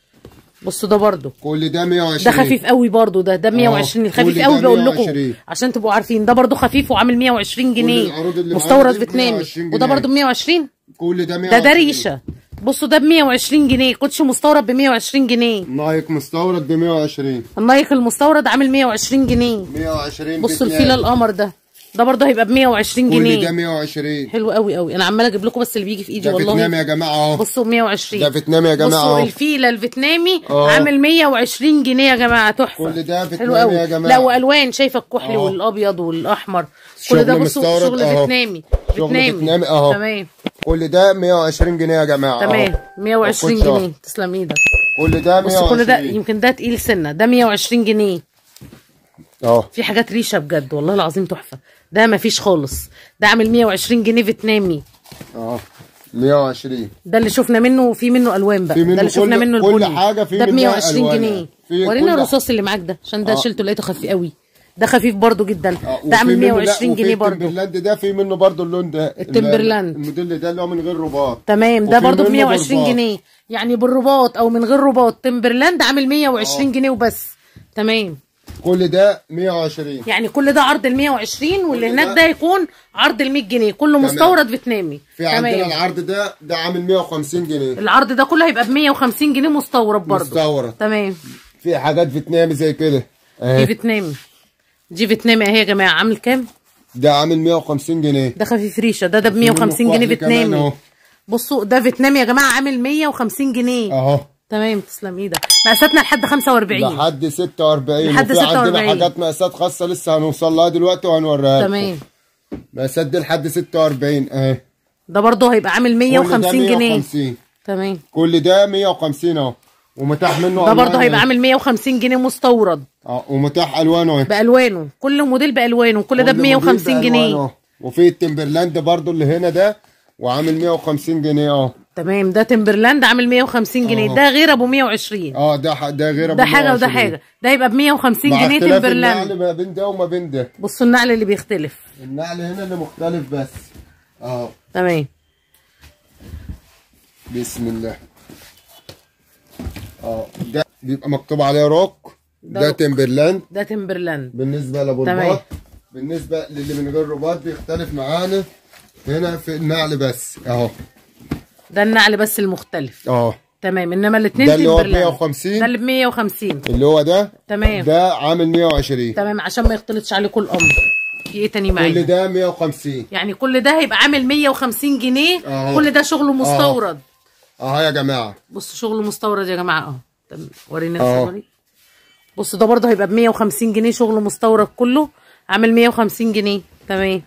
Speaker 1: بصوا ده برضو
Speaker 2: كل ده 120
Speaker 1: ده خفيف قوي برضو ده ده 120
Speaker 2: أهو.
Speaker 1: الخفيف
Speaker 2: كل
Speaker 1: قوي
Speaker 2: ده
Speaker 1: بقول لكم
Speaker 2: 120.
Speaker 1: عشان تبقوا عارفين ده برضو خفيف وعامل 120 جنيه
Speaker 2: العروض اللي معانا
Speaker 1: مستورد
Speaker 2: دي ب
Speaker 1: فيتنامي
Speaker 2: 120
Speaker 1: وده
Speaker 2: جنيه.
Speaker 1: برضو ب 120
Speaker 2: كل ده 120
Speaker 1: ده ده ريشه بصوا ده ب 120 جنيه كوتش مستورد ب 120 جنيه
Speaker 2: نايك مستورد ب 120
Speaker 1: النايك المستورد عامل 120 جنيه
Speaker 2: 120
Speaker 1: بصوا
Speaker 2: باتنين.
Speaker 1: الفيله القمر ده ده برضه هيبقى ب 120
Speaker 2: كل ده
Speaker 1: جنيه
Speaker 2: 120
Speaker 1: حلو قوي قوي انا عماله اجيب لكم بس اللي بيجي في ايدي
Speaker 2: ده فيتنامي
Speaker 1: والله
Speaker 2: يا جماعه اهو
Speaker 1: بصوا 120
Speaker 2: ده فيتنامي يا جماعه
Speaker 1: بصوا
Speaker 2: اهو
Speaker 1: الفيله الفيتنامي
Speaker 2: آه.
Speaker 1: عامل 120 جنيه يا جماعه تحفه
Speaker 2: كل ده
Speaker 1: حلو
Speaker 2: فيتنامي
Speaker 1: قوي
Speaker 2: يا جماعة.
Speaker 1: لا والوان شايفه الكحلي
Speaker 2: آه.
Speaker 1: والابيض والاحمر كل
Speaker 2: شغل
Speaker 1: ده بصوا
Speaker 2: مستورد
Speaker 1: شغل
Speaker 2: أهو.
Speaker 1: فيتنامي
Speaker 2: شغل فيتنامي أهو.
Speaker 1: تمام
Speaker 2: كل ده 120 جنيه يا جماعه أهو.
Speaker 1: تمام 120
Speaker 2: الكوتش أهو.
Speaker 1: جنيه تسلم ايدك
Speaker 2: كل ده 120
Speaker 1: بصوا كل ده يمكن ده تقيل سنه ده 120 جنيه
Speaker 2: اه
Speaker 1: في حاجات ريشه بجد والله العظيم تحفه ده مفيش خالص ده عامل 120 جنيه فيتنامي
Speaker 2: اه 120
Speaker 1: ده اللي شفنا منه في منه الوان بقى
Speaker 2: في منه
Speaker 1: ده اللي شفنا
Speaker 2: كل-
Speaker 1: منه
Speaker 2: كل
Speaker 1: البني
Speaker 2: حاجة في
Speaker 1: ده ب
Speaker 2: منها
Speaker 1: 120
Speaker 2: ألوانها.
Speaker 1: جنيه
Speaker 2: في
Speaker 1: ورينا
Speaker 2: كل-
Speaker 1: الرصاص اللي معاك ده عشان ده
Speaker 2: آه.
Speaker 1: شلته لقيته خفيف قوي ده خفيف برضو جدا
Speaker 2: آه،
Speaker 1: ده عامل
Speaker 2: وفي منه- لا،
Speaker 1: 120
Speaker 2: وفي
Speaker 1: جنيه برضو
Speaker 2: التمبرلاند ده في منه برضو اللون ده
Speaker 1: التمبرلاند.
Speaker 2: الموديل ده اللي هو من غير رباط
Speaker 1: تمام ده
Speaker 2: وفي
Speaker 1: برضو ب
Speaker 2: منه
Speaker 1: 120
Speaker 2: برباط.
Speaker 1: جنيه يعني بالرباط او من غير رباط تمبرلاند عامل 120 جنيه وبس تمام
Speaker 2: كل ده 120
Speaker 1: يعني كل ده عرض ال 120 واللي
Speaker 2: كل
Speaker 1: هناك
Speaker 2: ده-
Speaker 1: ده يكون عرض ال 100 جنيه كله
Speaker 2: تمام.
Speaker 1: مستورد فيتنامي
Speaker 2: في عندنا العرض ده ده عامل 150 جنيه
Speaker 1: العرض ده كله هيبقى ب 150 جنيه مستورد برضه
Speaker 2: مستورد
Speaker 1: تمام
Speaker 2: في حاجات فيتنامي زي كده
Speaker 1: دي
Speaker 2: اهي
Speaker 1: فيتنامي دي فيتنامي اهي يا جماعه عامل كام
Speaker 2: ده عامل 150 جنيه
Speaker 1: ده خفيف ريشه ده ده ب
Speaker 2: في منه
Speaker 1: 150 جنيه
Speaker 2: كحل كمان
Speaker 1: فيتنامي
Speaker 2: أهو.
Speaker 1: بصوا ده فيتنامي يا جماعه عامل 150 جنيه
Speaker 2: اهو
Speaker 1: تمام تسلم ايدك مقاساتنا لحد 45
Speaker 2: لحد 46
Speaker 1: لحد
Speaker 2: وفي عندنا
Speaker 1: 46.
Speaker 2: حاجات مقاسات خاصه لسه هنوصل لها دلوقتي وهنوريها لكم.
Speaker 1: تمام
Speaker 2: مقاسات دي لحد 46 اهي
Speaker 1: ده برضه هيبقى عامل
Speaker 2: كل ده
Speaker 1: 150 جنيه
Speaker 2: 150
Speaker 1: تمام
Speaker 2: كل ده 150 اهو ومتاح منه
Speaker 1: ده
Speaker 2: ألوان
Speaker 1: برضه هيبقى
Speaker 2: أهي.
Speaker 1: عامل 150 جنيه مستورد
Speaker 2: اه ومتاح الوانه اهي
Speaker 1: بالوانه كل موديل بالوانه كل ده ب
Speaker 2: كل موديل
Speaker 1: 150 جنيه
Speaker 2: بألوانه. وفي التمبرلاند برضو اللي هنا ده وعامل 150 جنيه اهو
Speaker 1: تمام ده تمبرلاند عامل 150 جنيه
Speaker 2: أهو.
Speaker 1: ده غير ابو 120
Speaker 2: اه ده ح- ده غير أبو
Speaker 1: ده حاجه وده
Speaker 2: 120.
Speaker 1: حاجه ده يبقى ب 150
Speaker 2: مع
Speaker 1: جنيه
Speaker 2: اختلاف
Speaker 1: تمبرلاند
Speaker 2: النعل ما بين ده وما بين ده
Speaker 1: بصوا النعل اللي بيختلف
Speaker 2: النعل هنا اللي مختلف بس اه
Speaker 1: تمام
Speaker 2: بسم الله اه ده بيبقى مكتوب عليه روك
Speaker 1: ده
Speaker 2: ده
Speaker 1: روك.
Speaker 2: تمبرلاند
Speaker 1: ده تمبرلاند
Speaker 2: بالنسبه لابو
Speaker 1: تمام.
Speaker 2: الرباط بالنسبه للي من غير رباط بيختلف معانا هنا في النعل بس اهو
Speaker 1: ده النعل بس المختلف
Speaker 2: اه
Speaker 1: تمام انما الاثنين
Speaker 2: ده اللي هو ب
Speaker 1: تمبرلاند
Speaker 2: 150
Speaker 1: ده اللي ب 150
Speaker 2: اللي هو ده
Speaker 1: تمام
Speaker 2: ده عامل 120
Speaker 1: تمام عشان ما يختلطش عليكم الامر في ايه تاني معانا
Speaker 2: كل ده 150
Speaker 1: يعني كل ده هيبقى عامل 150 جنيه
Speaker 2: أهو.
Speaker 1: كل ده شغله مستورد
Speaker 2: اهو يا جماعه
Speaker 1: بصوا شغله مستورد يا جماعه اهو تمام. ورينا
Speaker 2: أهو.
Speaker 1: الصوري بصوا ده برضه هيبقى ب 150 جنيه شغله مستورد كله عامل 150 جنيه تمام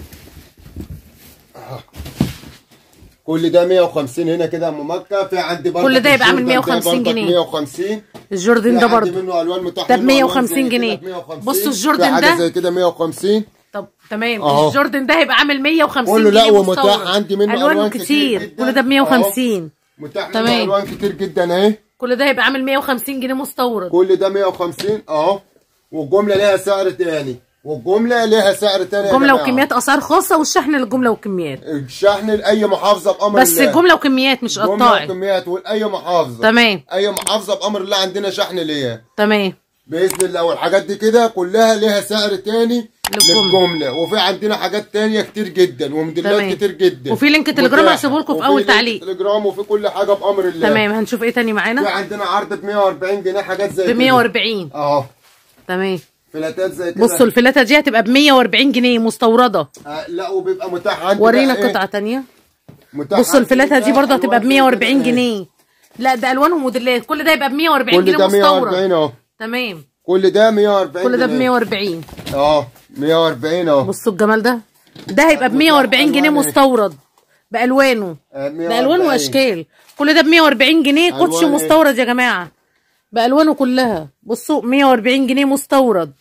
Speaker 2: كل ده 150 هنا كده يا ام مكه في عندي برضه
Speaker 1: كل ده يبقى عامل
Speaker 2: الجوردن ده
Speaker 1: 150
Speaker 2: برضك
Speaker 1: جنيه.
Speaker 2: 150
Speaker 1: الجوردن
Speaker 2: في
Speaker 1: ده
Speaker 2: عندي
Speaker 1: برضه
Speaker 2: منه الوان متاح
Speaker 1: ده ب
Speaker 2: منه ألوان
Speaker 1: 150
Speaker 2: زي كده
Speaker 1: جنيه.
Speaker 2: ب 150.
Speaker 1: بصوا
Speaker 2: في
Speaker 1: الجوردن
Speaker 2: حاجه
Speaker 1: ده.
Speaker 2: زي كده 150
Speaker 1: طب تمام
Speaker 2: أهو.
Speaker 1: الجوردن ده هيبقى عامل 150
Speaker 2: كله لا
Speaker 1: جنيه
Speaker 2: ومتاح
Speaker 1: مستورد.
Speaker 2: عندي منه
Speaker 1: الوانه
Speaker 2: ألوان
Speaker 1: كتير,
Speaker 2: كتير جدا.
Speaker 1: كل ده ب 150
Speaker 2: متاح منه
Speaker 1: تمام.
Speaker 2: الوان كتير جدا اهي
Speaker 1: كل ده هيبقى عامل 150 جنيه مستورد
Speaker 2: كل ده 150 اهو والجمله ليها سعر تاني والجمله ليها سعر تاني يا
Speaker 1: جمله
Speaker 2: جماعة.
Speaker 1: وكميات اسعار خاصه والشحن للجمله وكميات
Speaker 2: الشحن لاي محافظه بامر
Speaker 1: بس
Speaker 2: الله
Speaker 1: جمله وكميات مش
Speaker 2: جمله
Speaker 1: قطاعي
Speaker 2: وكميات ولاي محافظه
Speaker 1: تمام
Speaker 2: اي محافظه بامر الله عندنا شحن ليها
Speaker 1: تمام
Speaker 2: باذن الله والحاجات دي كده كلها ليها سعر تاني
Speaker 1: للجملة.
Speaker 2: للجمله وفي عندنا حاجات تانية كتير جدا وموديلات
Speaker 1: تمام.
Speaker 2: كتير جدا
Speaker 1: وفي لينك تليجرام
Speaker 2: متاحة.
Speaker 1: هسيبه لكم في
Speaker 2: وفي
Speaker 1: أول
Speaker 2: لينك
Speaker 1: تعليق.
Speaker 2: تليجرام وفي كل حاجه بامر الله
Speaker 1: تمام هنشوف ايه تاني
Speaker 2: في
Speaker 1: معانا
Speaker 2: عندنا عرض ب 140 جنيه حاجات زي
Speaker 1: ب
Speaker 2: كده
Speaker 1: 140
Speaker 2: اهو
Speaker 1: تمام
Speaker 2: فلاتات زي كده
Speaker 1: بصوا الفلاته دي هتبقى ب 140 جنيه مستورده
Speaker 2: آه لا وبيبقى متاح عندي
Speaker 1: ورينا
Speaker 2: بقى إيه؟
Speaker 1: قطعه تانية
Speaker 2: متاح
Speaker 1: بصوا
Speaker 2: عندي
Speaker 1: الفلاته دي
Speaker 2: بقى
Speaker 1: برضه هتبقى ب
Speaker 2: ألوان زي
Speaker 1: 140
Speaker 2: كده.
Speaker 1: جنيه لا ده الوان وموديلات كل ده يبقى ب 140
Speaker 2: كل
Speaker 1: جنيه
Speaker 2: ده 140
Speaker 1: مستورد
Speaker 2: اهو
Speaker 1: تمام
Speaker 2: كل ده 140
Speaker 1: كل ده ب
Speaker 2: جنيه.
Speaker 1: 140
Speaker 2: اه 140 اهو
Speaker 1: بصوا الجمال ده ده هيبقى ب 140 جنيه
Speaker 2: ألوان إيه؟
Speaker 1: مستورد بالوانه
Speaker 2: آه،
Speaker 1: بالوان
Speaker 2: 140.
Speaker 1: واشكال كل ده ب 140 جنيه
Speaker 2: ألوان
Speaker 1: كوتش
Speaker 2: إيه؟
Speaker 1: مستورد يا جماعه بالوانه كلها بصوا 140 جنيه مستورد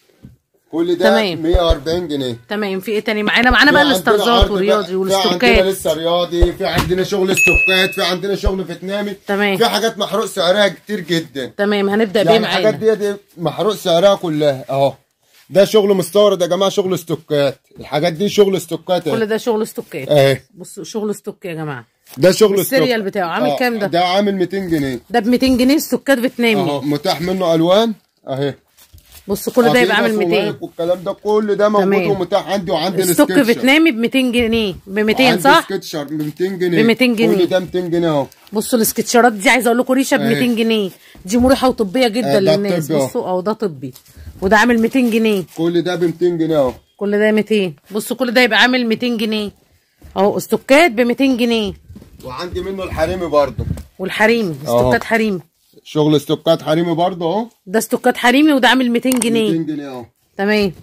Speaker 2: كل ده
Speaker 1: تمام.
Speaker 2: 140 جنيه
Speaker 1: تمام في ايه تاني معانا معانا بقى
Speaker 2: في عندنا
Speaker 1: الاسترزات
Speaker 2: عرض بقى-
Speaker 1: والرياضي
Speaker 2: في عندنا
Speaker 1: والاستوكات
Speaker 2: لسه رياضي في عندنا شغل استوكات في عندنا شغل فيتنامي
Speaker 1: تمام.
Speaker 2: في حاجات محروق سعرها كتير جدا
Speaker 1: تمام هنبدا بيه
Speaker 2: يعني الحاجات
Speaker 1: معانا
Speaker 2: دي, دي محروق سعرها كلها اهو ده شغل مستورد يا جماعه شغل استوكات الحاجات دي شغل استوكات
Speaker 1: كل
Speaker 2: اهي
Speaker 1: ده شغل استوكات
Speaker 2: اهي
Speaker 1: بصوا شغل استوك يا جماعه
Speaker 2: ده شغل استوك
Speaker 1: السيريال بتاعه عامل
Speaker 2: آه،
Speaker 1: كام ده؟
Speaker 2: ده عامل 200 جنيه
Speaker 1: ده ب 200 جنيه استوكات فيتنامي
Speaker 2: اهو متاح منه الوان اهي
Speaker 1: بصوا كل ده يبقى عامل
Speaker 2: أديداس
Speaker 1: 200
Speaker 2: ونايك والكلام ده كل ده موجود
Speaker 1: تمام.
Speaker 2: ومتاح عندي وعندي
Speaker 1: ستوك
Speaker 2: السكتشر.
Speaker 1: فيتنامي ب 200 جنيه ب 200
Speaker 2: عندي
Speaker 1: صح؟
Speaker 2: سكتشر ب 200 جنيه
Speaker 1: ب 200 جنيه.
Speaker 2: كل ده 200 جنيه اهو
Speaker 1: بصوا السكتشرات دي عايزه اقول لكم ريشه ب
Speaker 2: أهي.
Speaker 1: 200 جنيه دي مريحه وطبيه جدا
Speaker 2: آه، ده
Speaker 1: للناس
Speaker 2: طبي أهو.
Speaker 1: بصوا اهو ده طبي وده عامل 200 جنيه
Speaker 2: كل ده ب 200 جنيه اهو
Speaker 1: كل ده 200 بصوا كل ده يبقى عامل 200 جنيه اهو استوكات ب 200 جنيه
Speaker 2: وعندي منه الحريمي برضه
Speaker 1: والحريمي استوكات حريمي
Speaker 2: شغل استوكات حريمي برضه اهو
Speaker 1: ده استوكات حريمي وده عامل 200
Speaker 2: 200
Speaker 1: جنيه
Speaker 2: جنيه اهو
Speaker 1: تمام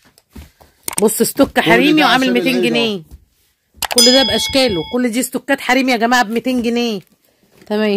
Speaker 1: بص استوك حريمي
Speaker 2: ده
Speaker 1: وعامل
Speaker 2: عشان
Speaker 1: 200
Speaker 2: العيد
Speaker 1: جنيه كل ده باشكاله كل دي استوكات حريمي يا جماعه ب 200 جنيه تمام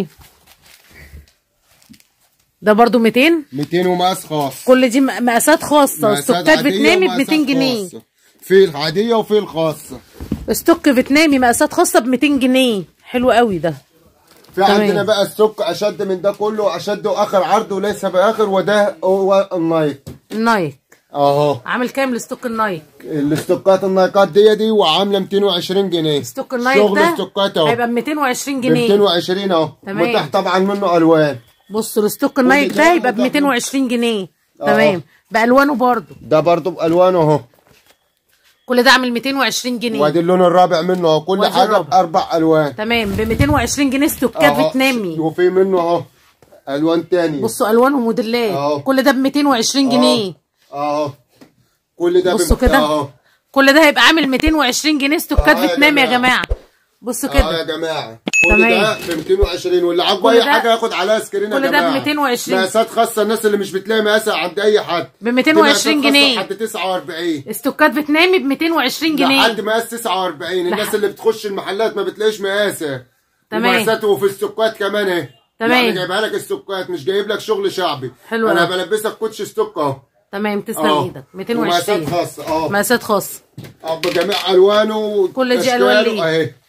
Speaker 1: ده برضو 200
Speaker 2: 200 ومقاس خاص
Speaker 1: كل دي م- مقاسات خاصه
Speaker 2: مقاسات
Speaker 1: استوكات
Speaker 2: عادية
Speaker 1: فيتنامي ب
Speaker 2: ومقاسات
Speaker 1: 200 جنيه
Speaker 2: خاصة. في العادية وفي الخاصة
Speaker 1: استوك فيتنامي مقاسات خاصه ب 200 جنيه حلو قوي ده
Speaker 2: في
Speaker 1: تمام.
Speaker 2: عندنا بقى السك اشد من ده كله اشد واخر عرض وليس باخر وده هو النايك
Speaker 1: النايك
Speaker 2: اهو
Speaker 1: عامل كام الاستوك النايك
Speaker 2: الاستوكات النايكات دي دي وعامله 220 جنيه
Speaker 1: استوك النايك
Speaker 2: شغل
Speaker 1: ده
Speaker 2: استوكات اهو
Speaker 1: هيبقى ب 220
Speaker 2: ب
Speaker 1: جنيه
Speaker 2: 220 اهو
Speaker 1: تمام.
Speaker 2: متاح طبعا منه الوان
Speaker 1: بصوا الاستوك النايك
Speaker 2: ده
Speaker 1: ده هيبقى ب
Speaker 2: متاح
Speaker 1: 220 جنيه
Speaker 2: أهو.
Speaker 1: تمام بالوانه برضو
Speaker 2: ده برضه بالوانه اهو
Speaker 1: كل ده عامل 220 جنيه
Speaker 2: وادي اللون الرابع منه اهو كل
Speaker 1: وادي
Speaker 2: حاجه
Speaker 1: الرابع.
Speaker 2: باربع الوان
Speaker 1: تمام ب 220 جنيه استوكات
Speaker 2: أهو.
Speaker 1: فيتنامي
Speaker 2: وفي منه اهو الوان تاني
Speaker 1: بصوا الوان وموديلات
Speaker 2: أهو.
Speaker 1: كل ده ب 220 جنيه
Speaker 2: اهو كل ده
Speaker 1: بصوا
Speaker 2: بم-
Speaker 1: كده
Speaker 2: اهو
Speaker 1: كل ده هيبقى عامل 220 جنيه استوكات
Speaker 2: أهو يا
Speaker 1: فيتنامي يا
Speaker 2: جماعة.
Speaker 1: جماعه بصوا
Speaker 2: اه يا
Speaker 1: كده
Speaker 2: جماعه كل
Speaker 1: تمام.
Speaker 2: ده ب 220 واللي عاجبه
Speaker 1: كل
Speaker 2: اي
Speaker 1: ده-
Speaker 2: حاجه ياخد عليها سكرين يا
Speaker 1: كل ده ب
Speaker 2: جماعه
Speaker 1: 220.
Speaker 2: مقاسات خاصه الناس اللي مش بتلاقي مقاسها عند اي حد
Speaker 1: ب 220
Speaker 2: دي مقاسات
Speaker 1: جنيه.
Speaker 2: خاصة لحد 49
Speaker 1: استوكات فيتنامي ب 220 جنيه
Speaker 2: لحد مقاس 49 الناس
Speaker 1: لح-
Speaker 2: اللي بتخش المحلات ما بتلاقيش مقاسها
Speaker 1: تمام.
Speaker 2: ومقاسات وفي السكات كمان اهي
Speaker 1: تمام.
Speaker 2: يعني جايبها لك السكات مش جايب لك شغل شعبي
Speaker 1: حلو
Speaker 2: انا
Speaker 1: أوي.
Speaker 2: بلبسك كوتش ستوك اهو
Speaker 1: تمام تسلم
Speaker 2: اه
Speaker 1: ايدك
Speaker 2: ومقاسات
Speaker 1: 220
Speaker 2: خاصه اه
Speaker 1: مقاسات خاصه
Speaker 2: اه بجميع الوانه
Speaker 1: كل دي
Speaker 2: وأشكاله
Speaker 1: ألوان ليه؟
Speaker 2: اهي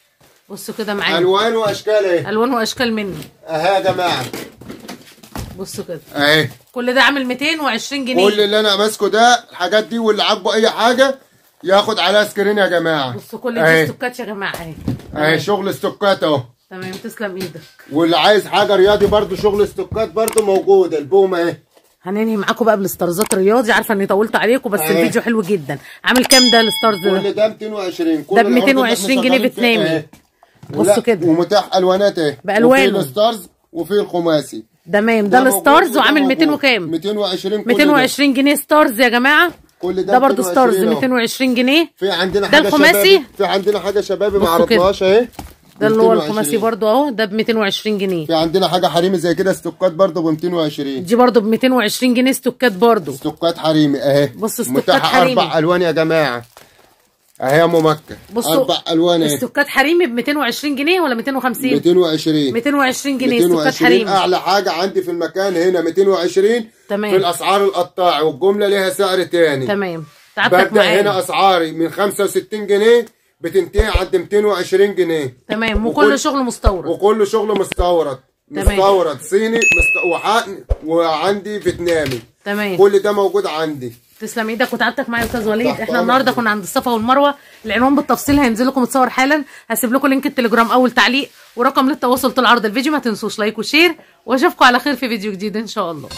Speaker 1: بصوا كده معانا
Speaker 2: الوان واشكال اهي
Speaker 1: الوان واشكال منه
Speaker 2: اهي يا جماعه
Speaker 1: بصوا كده
Speaker 2: اهي
Speaker 1: كل ده عامل 220 جنيه
Speaker 2: كل اللي انا ماسكه ده الحاجات دي واللي عاجبه اي حاجه ياخد عليها سكرين يا جماعه
Speaker 1: بصوا كل دي
Speaker 2: اهي
Speaker 1: استوكات يا جماعه اهي
Speaker 2: اهي شغل استوكات اهو
Speaker 1: تمام تسلم ايدك
Speaker 2: واللي عايز حاجه رياضي برضو شغل استوكات برضو موجود البومه اهي
Speaker 1: هننهي معاكم بقى بالاسترزات رياضي عارفه اني طولت عليكم بس
Speaker 2: اهي.
Speaker 1: الفيديو حلو جدا عامل كام ده الاستارز ده
Speaker 2: كل ده 220 كل
Speaker 1: ده ب
Speaker 2: العروض اللي
Speaker 1: 220
Speaker 2: احنا
Speaker 1: جنيه
Speaker 2: شغالين فيها
Speaker 1: فيتنامي.
Speaker 2: اهي.
Speaker 1: بصوا
Speaker 2: ولا-
Speaker 1: كده.
Speaker 2: ومتاح الوانات اهي
Speaker 1: بألوانه.
Speaker 2: وفي الستارز وفي الخماسي
Speaker 1: تمام ده
Speaker 2: موجود
Speaker 1: الستارز
Speaker 2: وده
Speaker 1: وعامل
Speaker 2: موجود.
Speaker 1: 200 وكام
Speaker 2: 220 كل ده.
Speaker 1: 220 جنيه ستارز يا جماعه
Speaker 2: كل ده
Speaker 1: ده برضو
Speaker 2: 220
Speaker 1: ستارز
Speaker 2: اهو.
Speaker 1: 220 جنيه
Speaker 2: في عندنا
Speaker 1: ده
Speaker 2: حاجه
Speaker 1: الخماسي؟
Speaker 2: شبابي في عندنا حاجه شبابي ما
Speaker 1: بصوا كده.
Speaker 2: عرضناهاش اهي
Speaker 1: ده اللي هو
Speaker 2: 220.
Speaker 1: الخماسي برضو اهو ده ب 220 جنيه
Speaker 2: في عندنا حاجه حريمي زي كده استوكات برضو ب 220
Speaker 1: دي برضو ب 220 جنيه استوكات برضو
Speaker 2: استوكات حريمي اهي
Speaker 1: بص استوكات
Speaker 2: متاحه
Speaker 1: حريمي.
Speaker 2: اربع الوان يا جماعه اهي يا ام مكه
Speaker 1: بصوا
Speaker 2: اربع الوان اهي
Speaker 1: استوكات حريمي ب 220 جنيه ولا 250
Speaker 2: 220
Speaker 1: 220 جنيه استوكات
Speaker 2: 220
Speaker 1: حريمي
Speaker 2: اعلى حاجه عندي في المكان هنا 220
Speaker 1: تمام.
Speaker 2: في الاسعار القطاعي والجمله ليها سعر تاني
Speaker 1: تمام تعبتك
Speaker 2: ببدا هنا
Speaker 1: معايا
Speaker 2: اسعاري من 65 جنيه بتنتهي عند 220 جنيه
Speaker 1: تمام
Speaker 2: وكل-
Speaker 1: وكل شغل مستورد
Speaker 2: وكله شغل مستورد
Speaker 1: تمام.
Speaker 2: مستورد صيني مست... وحقن وعندي فيتنامي
Speaker 1: تمام
Speaker 2: كل ده موجود عندي
Speaker 1: تسلم ايدك وتعبتك معايا يا استاذ وليد
Speaker 2: تحت
Speaker 1: احنا
Speaker 2: أمرك.
Speaker 1: النهارده كنا عند الصفا والمروه العنوان بالتفصيل هينزل لكم متصور حالا هسيب لكم لينك التليجرام اول تعليق ورقم للتواصل طول عرض الفيديو ما تنسوش لايك وشير واشوفكم على خير في فيديو جديد ان شاء الله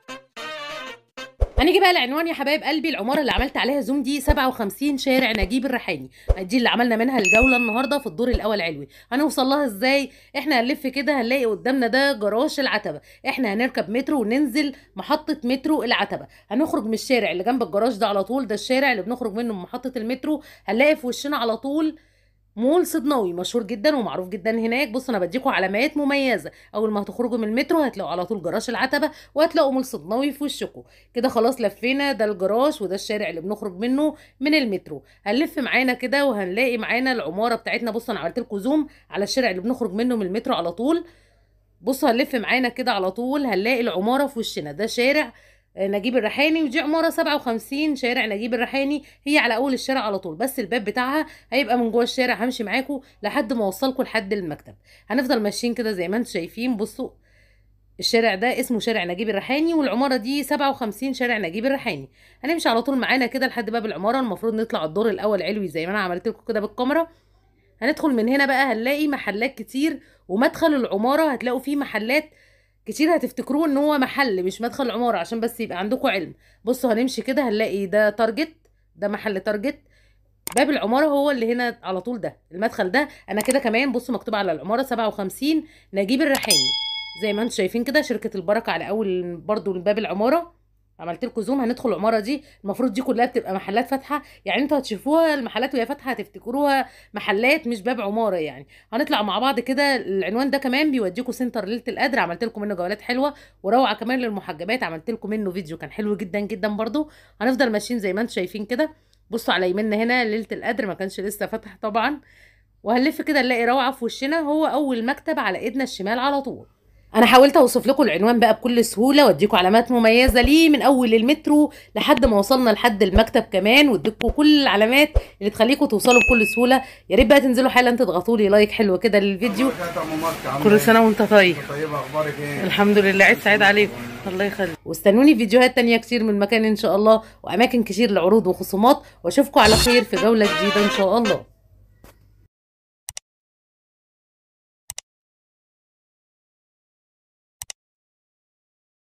Speaker 1: هنيجي بقى العنوان يا حبايب قلبي العماره اللي عملت عليها زوم دي 57 شارع نجيب الريحاني دي اللي عملنا منها الجوله النهارده في الدور الاول علوي هنوصل لها ازاي احنا هنلف كده هنلاقي قدامنا ده جراج العتبه احنا هنركب مترو وننزل محطه مترو العتبه هنخرج من الشارع اللي جنب الجراج ده على طول ده الشارع اللي بنخرج منه من محطه المترو هنلاقي في وشنا على طول مول صدناوي مشهور جدا ومعروف جدا هناك بصوا انا بديكم علامات مميزه اول ما هتخرجوا من المترو هتلاقوا على طول جراج العتبه وهتلاقوا مول صدناوي في وشكم كده خلاص لفينا ده الجراج وده الشارع اللي بنخرج منه من المترو هنلف معانا كده وهنلاقي معانا العماره بتاعتنا بصوا انا عملت لكم زوم على الشارع اللي بنخرج منه من المترو على طول بصوا هنلف معانا كده على طول هنلاقي العماره في وشنا ده شارع آه، نجيب الريحاني ودي عماره 57 شارع نجيب الريحاني هي على اول الشارع على طول بس الباب بتاعها هيبقى من جوه الشارع همشي معاكم لحد ما اوصلكم لحد المكتب هنفضل ماشيين كده زي ما انتم شايفين بصوا الشارع ده اسمه شارع نجيب الريحاني والعمارة دي 57 شارع نجيب الريحاني هنمشي على طول معانا كده لحد باب العمارة المفروض نطلع الدور الأول علوي زي ما أنا عملت لكم كده بالكاميرا هندخل من هنا بقى هنلاقي محلات كتير ومدخل العمارة هتلاقوا فيه محلات كتير هتفتكروه ان هو محل مش مدخل العمارة عشان بس يبقى عندكم علم بصوا هنمشي كده هنلاقي ده تارجت ده محل تارجت باب العمارة هو اللي هنا على طول ده المدخل ده انا كده كمان بصوا مكتوب على العمارة 57 نجيب الريحاني زي ما انتم شايفين كده شركة البركة على اول برضو باب العمارة عملت لكم زوم هندخل العماره دي المفروض دي كلها بتبقى محلات فاتحه يعني انتوا هتشوفوها المحلات وهي فاتحه هتفتكروها محلات مش باب عماره يعني هنطلع مع بعض كده العنوان ده كمان بيوديكم سنتر ليله القدر عملت لكم منه جولات حلوه وروعه كمان للمحجبات عملت لكم منه فيديو كان حلو جدا جدا برضو هنفضل ماشيين زي ما انتم شايفين كده بصوا على يميننا هنا ليله القدر ما كانش لسه فاتح طبعا وهنلف كده نلاقي روعه في وشنا هو اول مكتب على ايدنا الشمال على طول انا حاولت اوصف لكم العنوان بقى بكل سهوله واديكم علامات مميزه ليه من اول المترو لحد ما وصلنا لحد المكتب كمان واديكم كل العلامات اللي تخليكم توصلوا بكل سهوله يا ريت بقى تنزلوا حالا تضغطوا لي لايك حلو كده للفيديو
Speaker 3: بركات أم مكة، عاملة
Speaker 1: كل
Speaker 3: إيه؟
Speaker 1: سنه وانت طيب
Speaker 3: طيبة أخبارك إيه؟
Speaker 1: الحمد لله عيد سعيد عليكم الله يخليك واستنوني في فيديوهات تانية كتير من مكان ان شاء الله واماكن كتير لعروض وخصومات واشوفكم على خير في جوله جديده ان شاء الله